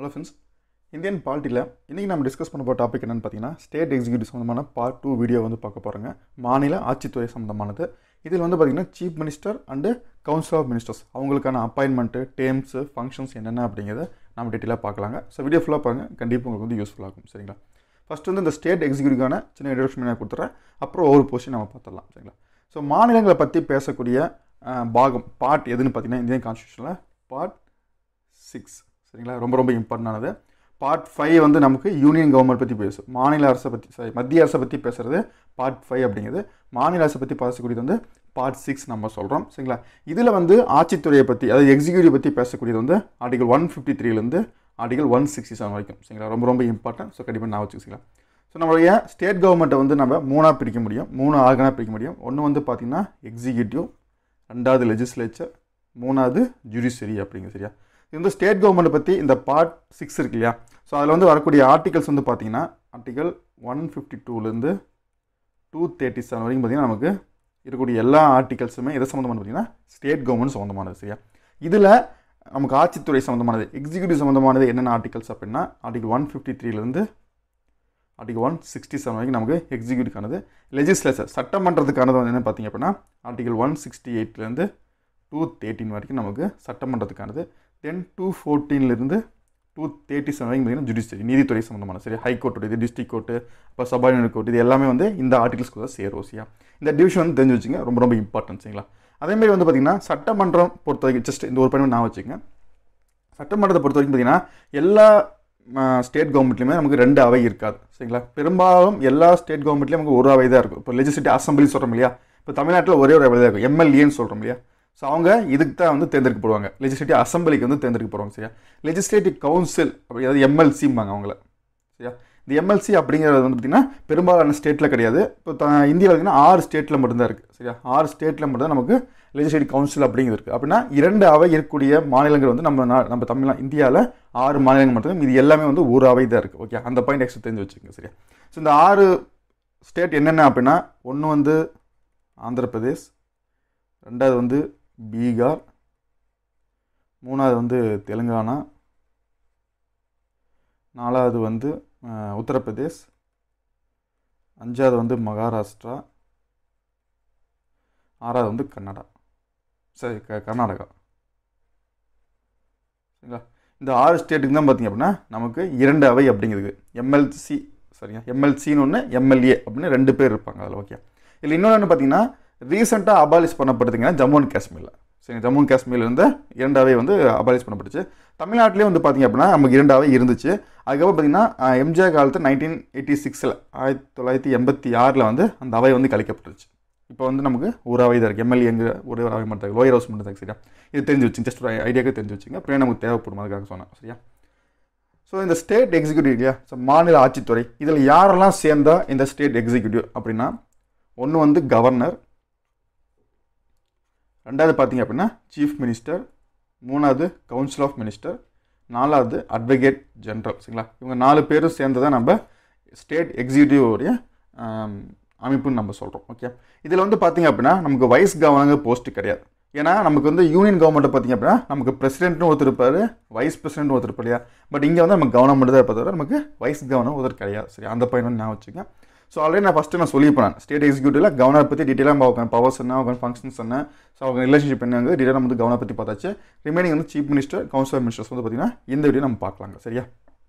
Hello friends Indian பாலிட்டியில் இன்றைக்கி நம்ம discuss பண்ண போகிற டாபிக் என்னென்னு பார்த்தீங்கன்னா ஸ்டேட் எக்ஸிக்யூட்டிவ் சம்மந்தமான பார்ட் டூ வீடியோ வந்து பார்க்க போகிறோங்க மாநில ஆட்சித்துறை சம்மந்தமானது இதில் வந்து பார்த்திங்கன்னா chief minister and council of ministers அவங்களுக்கான அப்பாயின்மெண்ட்டு டேம்ஸு ஃபங்க்ஷன்ஸ் என்னென்ன அப்படிங்கிறத நம்ம டீட்டெயிலாக பார்க்கலாங்க ஸோ வீடியோ ஃபுல்லாக பாருங்கள் கண்டிப்பாக உங்களுக்கு வந்து யூஸ்ஃபுல்லாக இருக்கும் சரிங்களா ஃபஸ்ட் வந்து இந்த ஸ்டேட் எக்ஸிக்யூட்டிவ்கான சின்ன இன்ட்ரடக்ஷன் நான் கொடுத்துட்றேன் அப்புறம் ஒவ்வொரு போர்ஷன் நம்ம பார்த்துடலாம் சரிங்களா ஸோ மாநிலங்களை பற்றி பேசக்கூடிய அஹ், பாகம் பார்ட் எதுன்னு பார்த்தீங்கன்னா இந்தியன் கான்ஸ்டியூஷனில் பார்ட் சிக்ஸ் சரிங்களா ரொம்ப ரொம்ப இம்பார்ட்டண்டானது பார்ட் ஃபைவ் வந்து நமக்கு யூனியன் கவர்மெண்ட் பற்றி பேசும் மாநில அரசை பற்றி சாரி மத்திய அரசை பற்றி பேசுகிறது பார்ட் ஃபைவ் அப்படிங்கிறது மாநில அரசை பற்றி பேசக்கூடியது வந்து பார்ட் சிக்ஸ் நம்ம சொல்கிறோம் சரிங்களா இதில் வந்து ஆட்சித்துறையை பற்றி அதாவது எக்ஸிக்யூட்டிவ் பற்றி பேசக்கூடியது வந்து ஆர்டிகல் ஒன் ஃபிஃப்டி த்ரீலேருந்து ஆர்டிகல் ஒன் சிக்ஸ்டி செவன் வரைக்கும் சரிங்களா ரொம்ப ரொம்ப இம்பார்ட்டன்ட் ஸோ கண்டிப்பாக நான் வச்சுக்கலாம் ஸோ நம்மளுடைய ஸ்டேட் கவர்மெண்ட்டை வந்து நம்ம மூணாக பிரிக்க முடியும் மூணு ஆர்கனாக பிரிக்க முடியும் ஒன்று வந்து பார்த்திங்கன்னா எக்ஸிக்யூட்டிவ் ரெண்டாவது லெஜிஸ்லேச்சர் மூணாவது ஜுடிஷரி அப்படிங்க சரியா இது வந்து ஸ்டேட் கவர்மெண்ட்டை பற்றி இந்த பார்ட் சிக்ஸ் இருக்கு இல்லையா ஸோ அதில் வந்து வரக்கூடிய ஆர்டிகல்ஸ் வந்து பார்த்தீங்கன்னா ஆர்டிகல் ஒன் ஃபிஃப்டி டூலேருந்து டூ தேர்ட்டி செவன் வரைக்கும் பார்த்தீங்கன்னா நமக்கு இருக்கக்கூடிய எல்லா ஆர்டிகல்ஸுமே எதை சம்மந்தமானது பார்த்தீங்கன்னா ஸ்டேட் கவர்மெண்ட் சம்மந்தமானது சரியா இதில் நமக்கு ஆட்சித்துறை சம்மந்தமானது எக்ஸிக்யூட்டிவ் சம்மந்தமானது என்னென்ன ஆர்டிகல்ஸ் அப்படின்னா ஆர்டிகல் ஒன் ஃபிஃப்டி த்ரீலேருந்து ஆர்டிகல் ஒன் சிக்ஸ்டி செவன் வரைக்கும் நமக்கு எக்ஸிக்யூட்டிவ்கானது லெஜிஸ்லேச்சர் சட்டமன்றத்துக்கானது வந்து என்ன பார்த்தீங்க அப்படின்னா ஆர்டிகல் ஒன் சிக்ஸ்டி எயிட்லேருந்து டூ தேர்ட்டின் வரைக்கும் நமக்கு சட்டமன்றத்துக்கானது தென் டூ ஃபோர்டீன்லேருந்து டூ தேர்ட்டி செவன் வரைக்கும் பார்த்தீங்கன்னா ஜுடிஷியரி நீதித்துறை சம்மந்தமான சரி ஹைகோர்ட் இது டிஸ்ட்ரிக் கோர்ட்டு அப்போ சபார்டினேட் கோர்ட் இது எல்லாமே வந்து இந்த ஆர்டிகல்ஸ்க்கு தான் சேரும் ஓசியா இந்த டிவிஷன் வந்து தெரிஞ்சு வச்சுங்க ரொம்ப ரொம்ப இம்பார்ட்டன்ட் சரிங்களா அதேமாதிரி வந்து பார்த்திங்கன்னா சட்டமன்றம் பொறுத்த வரைக்கும் ஜஸ்ட் இந்த ஒரு பயணம் நான் வச்சுக்கங்க சட்டமன்றத்தை பொறுத்த வரைக்கும் பார்த்தீங்கன்னா எல்லா ஸ்டேட் கவர்மெண்ட்லையுமே நமக்கு ரெண்டு அவை இருக்காது சரிங்களா பெரும்பாலும் எல்லா ஸ்டேட் கவர்மெண்ட்லேயும் நமக்கு ஒரு அவை தான் இருக்கும் இப்போ லெஜிஸ்லேட்டிவ் அசம்பிளி சொல்கிறோம் இல்லையா இப்போ தமிழ்நாட்டில் ஒரே ஒரு அவை தான் இருக்கும் எம்எல்ஏன்னு சொல்கிறோம் இல்லையா ஸோ அவங்க இதுக்கு தான் வந்து தேர்ந்தெடுக்கப்படுவாங்க லெஜிஸ்லேட்டிவ் அசம்பிளிக்கு வந்து தேர்ந்தெடுக்கப்படுவாங்க சரியா லெஜிஸ்லேட்டிவ் கவுன்சில் அப்படி அதாவது எம்எல்சிம்பாங்க அவங்கள சரியா இந்த எம்எல்சி அப்படிங்கிறது வந்து பார்த்திங்கன்னா பெரும்பாலான ஸ்டேட்டில் கிடையாது இப்போ த இந்தியாவில் பார்த்தீங்கன்னா ஆறு ஸ்டேட்டில் மட்டும்தான் இருக்குது சரியா ஆறு ஸ்டேட்டில் மட்டும்தான் நமக்கு லெஜிஸ்லேட்டிவ் கவுன்சில் அப்படிங்கிறது இருக்குது அப்படின்னா இரண்டு அவை இருக்கக்கூடிய மாநிலங்கள் வந்து நம்ம நா- நம்ம தமிழ் இந்தியாவில் ஆறு மாநிலங்கள் மட்டும் இது எல்லாமே வந்து ஒரு அவை தான் இருக்குது ஓகே அந்த பாயிண்ட் எக்ஸ்ட்ரா தெரிஞ்சு வச்சுக்கோங்க சரியா ஸோ இந்த ஆறு ஸ்டேட் என்னென்ன அப்படின்னா ஒன்று வந்து ஆந்திர பிரதேஷ் ரெண்டாவது வந்து பீகார் மூணாவது வந்து தெலுங்கானா நாலாவது வந்து அஹ், உத்தரப்பிரதேஷ் அஞ்சாவது வந்து மகாராஷ்டிரா ஆறாவது வந்து கன்னடா சரி க கர்நாடகா சரிங்களா இந்த ஆறு ஸ்டேட்டுக்கு தான் பார்த்தீங்க அப்படின்னா நமக்கு இரண்டு அவை அப்படிங்கிறது எம்எல்சி சரிங்க எம்எல்சின்னு ஒன்று எம்எல்ஏ அப்படின்னு ரெண்டு பேர் இருப்பாங்க அதில் ஓகே இதில் இன்னொன்று பார்த்தீங்கன்னா ரீசெண்டாக அபாலிஷ் பண்ணப்படுதுங்கன்னா ஜம்மு அண்ட் காஷ்மீரில் சரிங்க ஜம்மு அண்ட் காஷ்மீரில் இருந்து இரண்டு அவை வந்து அபாலிஷ் பண்ணப்பட்டுச்சு தமிழ்நாட்டிலே வந்து பார்த்தீங்க அப்படின்னா நமக்கு இரண்டு அவை இருந்துச்சு அதுக்கப்புறம் பார்த்தீங்கன்னா அஹ், எம்ஜிஆர் காலத்து நைன்டீன் எயிட்டி சிக்ஸில் ஆயிரத்தி தொள்ளாயிரத்தி எண்பத்தி ஆறில் வந்து அந்த அவை வந்து கழிக்கப்பட்டுருச்சு இப்போ வந்து நமக்கு ஒரு அவை தான் இருக்குது எம்எல்ஏங்கிற ஒரே ஒரு அவை மட்டும் தான் லோயர் ஹவுஸ் மட்டும் தான் சரியா இது தெரிஞ்சு வச்சுங்க ஜஸ்ட் ஒரு ஐடியாவுக்கு தெரிஞ்சு வச்சுங்க அப்புறம் நமக்கு தேவைப்படும் அதுக்காக சொன்னேன் சரியா ஸோ இந்த ஸ்டேட் எக்ஸிக்யூட்டிவ் இல்லையா ஸோ மாநில ஆட்சித்துறை இதில் யாரெல்லாம் சேர்ந்தா இந்த ஸ்டேட் எக்ஸிக்யூட்டிவ் அப்படின்னா ஒன்று வந்து கவர்னர் ரெண்டாவது பார்த்தீங்க அப்படின்னா சீஃப் மினிஸ்டர் மூணாவது கவுன்சில் ஆஃப் மினிஸ்டர் நாலாவது அட்வொகேட் ஜென்ரல் சரிங்களா இவங்க நாலு பேரும் சேர்ந்து தான் நம்ம ஸ்டேட் எக்ஸிக்யூட்டிவ் உடைய ஆம், அமைப்புன்னு நம்ம சொல்கிறோம் ஓகே இதில் வந்து பார்த்தீங்க அப்படின்னா நமக்கு வைஸ் கவர்னர் போஸ்ட் கிடையாது ஏன்னா நமக்கு வந்து யூனியன் கவர்மெண்ட்டை பார்த்தீங்க அப்படின்னா நமக்கு பிரசிடென்ட்னு ஒருத்தர் இருப்பார் வைஸ் பிரசிடென்ட் ஒருத்தர் இருப்பார் இல்லையா பட் இங்கே வந்து நமக்கு கவர்மெண்ட் தான் இருப்பதை நமக்கு வைஸ் கவர்னர் ஒருத்தர் கிடையாது சரி அந்த பையன் வந்து நான் வச்சுக்கேன் ஸோ ஆல்ரெடி நான் ஃபஸ்ட்டு நான் சொல்லியிருப்பேன் நான் ஸ்டேட் எக்ஸிக்யூட்டிவ்ல கவர்னர் பற்றி டீட்டெயிலாக அவங்க பவர்ஸ் என்ன அவங்க ஃபங்க்ஷன்ஸ் என்ன ஸோ அவங்க ரிலேஷன்ஷிப் என்னங்க டீட்டெயிலாக வந்து கவர்னர் பற்றி பார்த்தாச்சு ரிமைனிங் வந்து chief minister council of ministers வந்து பார்த்தீங்கன்னா இந்த வீடியோ நம்ம பார்க்கலாங்க சரியா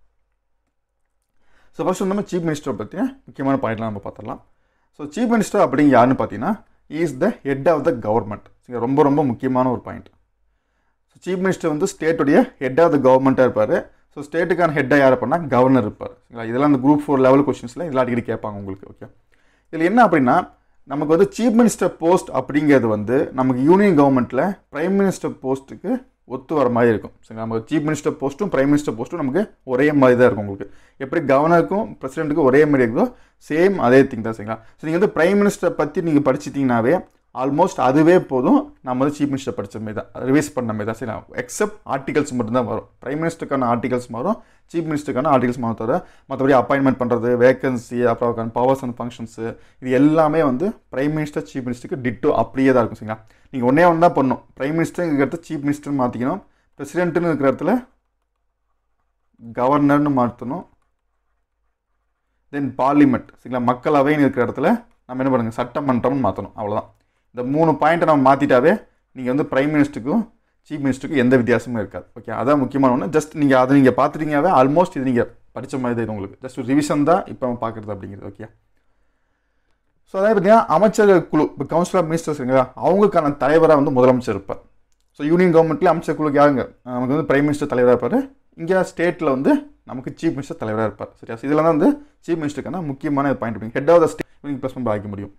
ஸோ ஃபர்ஸ்ட் நம்ம சீஃப் மினிஸ்டர் பற்றி முக்கியமான பாயிண்ட்லாம் நம்ம பார்த்துடலாம் ஸோ சீஃப் மினிஸ்டர் அப்படிங்க யாருன்னு பார்த்தீங்கன்னா is the head of the government ரொம்ப ரொம்ப முக்கியமான ஒரு பாயிண்ட் ஸோ சீஃப் மினிஸ்டர் வந்து ஸ்டேட்டுடைய ஹெட் ஆஃப் த கவர்மெண்ட்டாக இருப்பார் ஸோ ஸ்டேட்டுக்கான ஹெட்டாக யார் இருப்பார்னா கவர்னர் இருப்பார் சரிங்களா இதெல்லாம் அந்த குரூப் ஃபோர் லெவல் கொஸ்டின்ஸில் இதெல்லாம் அடிக்கடி கேட்பாங்க உங்களுக்கு ஓகே இதில் என்ன அப்படின்னா நமக்கு வந்து சீஃப் மினிஸ்டர் போஸ்ட் அப்படிங்கிறது வந்து நமக்கு யூனியன் கவர்மெண்ட்டில் பிரைம் மினிஸ்டர் போஸ்ட்டுக்கு ஒத்து வர மாதிரி இருக்கும் சரிங்களா நமக்கு சீஃப் மினிஸ்டர் போஸ்ட்டும் பிரைம் மினிஸ்டர் போஸ்ட்டும் நமக்கு ஒரே மாதிரி தான் இருக்கும் உங்களுக்கு எப்படி கவர்னருக்கும் பிரசிடென்ட்டுக்கும் ஒரே மாதிரி இருக்குதோ சேம் அதே திங் தான் சரிங்களா ஸோ நீங்கள் வந்து பிரைம் மினிஸ்டர் பற்றி நீங்கள் படிச்சிட்டிங்கனாவே ஆல்மோஸ்ட் அதுவே போதும் நம்ம வந்து சீஃப் மினிஸ்டர் படிச்ச மாதிரி தான் ரிவைஸ் பண்ண மாதிரி தான் சரி எக்ஸப்ட் ஆர்டிகல்ஸ் மட்டும்தான் வரும் பிரைம் மினிஸ்டருக்கான ஆர்டிகல்ஸ் மாறும் சீஃப் மினிஸ்டருக்கான ஆர்டிகல்ஸ் மாறும் தவிர மற்றபடி அப்பாயின்மெண்ட் பண்ணுறது வேகன்சி அப்புறம் பவர்ஸ் அண்ட் ஃபங்க்ஷன்ஸு இது எல்லாமே வந்து பிரைம் மினிஸ்டர் சீஃப் மினிஸ்டருக்கு டிட்டோ அப்படியே தான் இருக்கும் சரிங்களா நீங்கள் ஒன்றே ஒன்று தான் பண்ணணும் பிரைம் மினிஸ்டருங்கிற இடத்துல சீஃப் மினிஸ்டர் மாற்றிக்கணும் பிரசிடென்ட்டுன்னு இருக்கிற இடத்துல கவர்னர்னு மாற்றணும் தென் பார்லிமெண்ட் சரிங்களா மக்களவைன்னு இருக்கிற இடத்துல நம்ம என்ன பண்ணுங்க சட்டமன்றம்னு மாற்றணும் அவ்வளோதான் இந்த மூணு பாயிண்ட்டை நம்ம மாற்றிட்டாவே நீங்கள் வந்து பிரைம் மினிஸ்டருக்கும் சீஃப் மினிஸ்டருக்கும் எந்த வித்தியாசமும் இருக்காது ஓகே அதான் முக்கியமான ஒன்று ஜஸ்ட் நீங்கள் அதை நீங்கள் பார்த்துட்டீங்கன்னாவே ஆல்மோஸ்ட் இது நீங்கள் படித்த மாதிரி தான் இது உங்களுக்கு ஜஸ்ட் ரிவிஷன் தான் இப்போ நம்ம பார்க்குறது அப்படிங்கிறது ஓகே ஸோ அதாவது பார்த்தீங்கன்னா அமைச்சர்கள் குழு இப்போ கவுன்சில் ஆஃப் மினிஸ்டர்ஸ் இருக்குங்களா அவங்களுக்கான தலைவராக வந்து முதலமைச்சர் இருப்பார் ஸோ யூனியன் கவர்மெண்ட்லேயே அமைச்சர் குழுக்கு யாருங்க நமக்கு வந்து பிரைம் மினிஸ்டர் தலைவராக இருப்பார் இங்கே ஸ்டேட்டில் வந்து நமக்கு சீஃப் மினிஸ்டர் தலைவராக இருப்பார் சரியா ஸோ இதில் தான் வந்து சீஃப் மினிஸ்டருக்கான முக்கியமான பாயிண்ட் அப்படிங்க head of the state plus பண்ணி ஆகிக்க முடியும்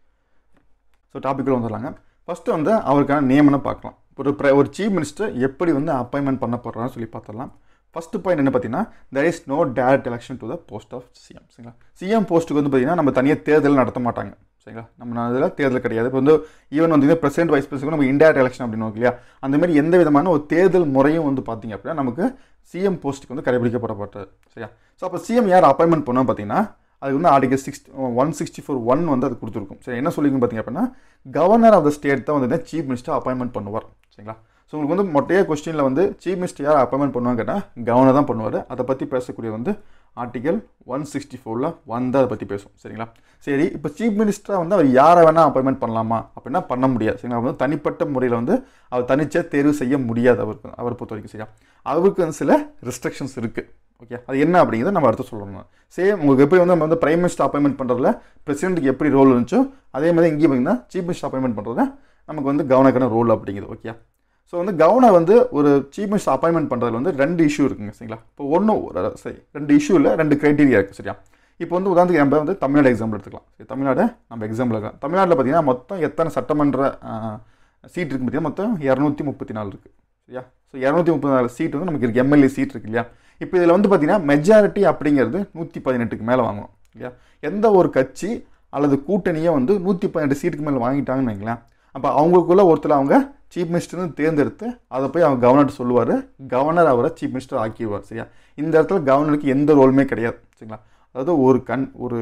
ஸோ டாப்பிக்கில் வந்துடலாங்க ஃபஸ்ட்டு வந்து அவருக்கான நியமனை பார்க்கலாம் ஒரு ப்ரை ஒரு சீஃப் மினிஸ்டர் எப்படி வந்து அப்பாயின்மெண்ட் பண்ண போடுறான்னு சொல்லி பார்த்துடலாம் ஃபஸ்ட்டு பாயிண்ட் என்ன பார்த்தீங்கன்னா there is no direct election to the post of CM சரிங்களா சிஎம் போஸ்ட்டுக்கு வந்து பார்த்தீங்கன்னா நம்ம தனியாக தேர்தல் நடத்த மாட்டாங்க சரிங்களா நம்ம இதில் தேர்தல் கிடையாது இப்போ வந்து ஈவன் வந்து பிரசிடென்ட் வைஸ் பிரசிடென்ட் நம்ம இன்டைரக்ட் எலெக்ஷன் அப்படின்னு இல்லையா அந்த மாதிரி எந்த விதமான ஒரு தேர்தல் முறையும் வந்து பார்த்தீங்க அப்படின்னா நமக்கு சிஎம் போஸ்ட்டுக்கு வந்து கடைபிடிக்கப்படப்பட்டது சரியா ஸோ அப்போ சிஎம் யார் அப்பாயின்மெண்ட் பண்ணோம் பார்த்தீங்கன்னா அதுக்கு வந்து article six one sixty four one வந்து அது கொடுத்துருக்கும் சரி என்ன சொல்லிங்க பார்த்தீங்க அப்படின்னா கவர்னர் ஆஃப் த ஸ்டேட் தான் வந்து சீஃப் மினிஸ்டர் அப்பாயின்மெண்ட் பண்ணுவார் சரிங்களா ஸோ உங்களுக்கு வந்து மொட்டையே கொஸ்டினில் வந்து சீஃப் மினிஸ்டர் யார் அப்பாயின்மெண்ட் பண்ணுவாங்க கேட்டால் கவர்னர் தான் பண்ணுவார் அதை பற்றி பேசக்கூடிய வந்து ஆர்டிகல் ஒன் சிக்ஸ்டி ஃபோரில் வந்து அதை பற்றி பேசும் சரிங்களா சரி இப்போ சீஃப் மினிஸ்டராக வந்து அவர் யாரை வேணால் அப்பாயின்மெண்ட் பண்ணலாமா அப்படின்னா பண்ண முடியாது சரிங்களா அவர் வந்து தனிப்பட்ட முறையில் வந்து அவர் தனிச்சே தேர்வு செய்ய முடியாது அவருக்கு அவரை பொறுத்த வரைக்கும் சரியா அவருக்கு வந்து சில ரெஸ்ட்ரிக்ஷன்ஸ் இருக்குது ஓகே அது என்ன அப்படிங்கிறத நம்ம அடுத்து சொல்லணும் சேம் உங்களுக்கு எப்படி வந்து நம்ம வந்து பிரைம் மினிஸ்டர் அப்பாயின்மெண்ட் பண்ணுறதுல பிரசிடென்ட்டுக்கு எப்படி ரோல் இருந்துச்சோ அதே மாதிரி இங்கேயும் பார்த்தீங்கன்னா சீஃப் மினிஸ்டர் அப்பாயின்மெண்ட் பண்ணுறதுல நமக்கு வந்து கவர்னருக்கான ரோல் அப்படிங்கிறது ஓகே ஸோ வந்து கவர்னர் வந்து ஒரு சீஃப் மினிஸ்டர் அப்பாயின்மெண்ட் பண்ணுறதுல வந்து ரெண்டு இஷ்யூ இருக்குங்க சரிங்களா இப்போ ஒன்று சரி ரெண்டு இஷ்யூ இல்லை ரெண்டு க்ரைட்டீரியா இருக்குது சரியா இப்போ வந்து உதாரணத்துக்கு நம்ம வந்து தமிழ்நாடு எக்ஸாம்பிள் எடுத்துக்கலாம் சரி தமிழ்நாடு நம்ம எக்ஸாம்பிள் இருக்கலாம் தமிழ்நாட்டில் பார்த்தீங்கன்னா மொத்தம் எத்தனை சட்டமன்ற சீட் இருக்குது பார்த்தீங்கன்னா மொத்தம் இரநூத்தி முப்பத்தி நாலு இருக்குது சரியா ஸோ இரநூத்தி முப்பத்தி நாலு சீட் வந்து நமக்கு இருக்குது எம்எல்ஏ சீட் இருக்கு இல்லையா இப்போ இதில் வந்து பார்த்தீங்கன்னா மெஜாரிட்டி அப்படிங்கிறது நூற்றி பதினெட்டுக்கு மேலே வாங்கணும் இல்லையா எந்த ஒரு கட்சி அல்லது கூட்டணியை வந்து நூற்றி பதினெட்டு சீட்டுக்கு மேலே வாங்கிட்டாங்கன்னு வைங்களேன் அப்போ அவங்களுக்குள்ள ஒருத்தர் அவங்க சீஃப் மினிஸ்டர்னு தேர்ந்தெடுத்து அதை போய் அவங்க கவர்னர் சொல்லுவார் கவர்னர் அவரை சீஃப் மினிஸ்டர் ஆக்கிடுவார் சரியா இந்த இடத்துல கவர்னருக்கு எந்த ரோலுமே கிடையாது சரிங்களா அதாவது ஒரு கண் ஒரு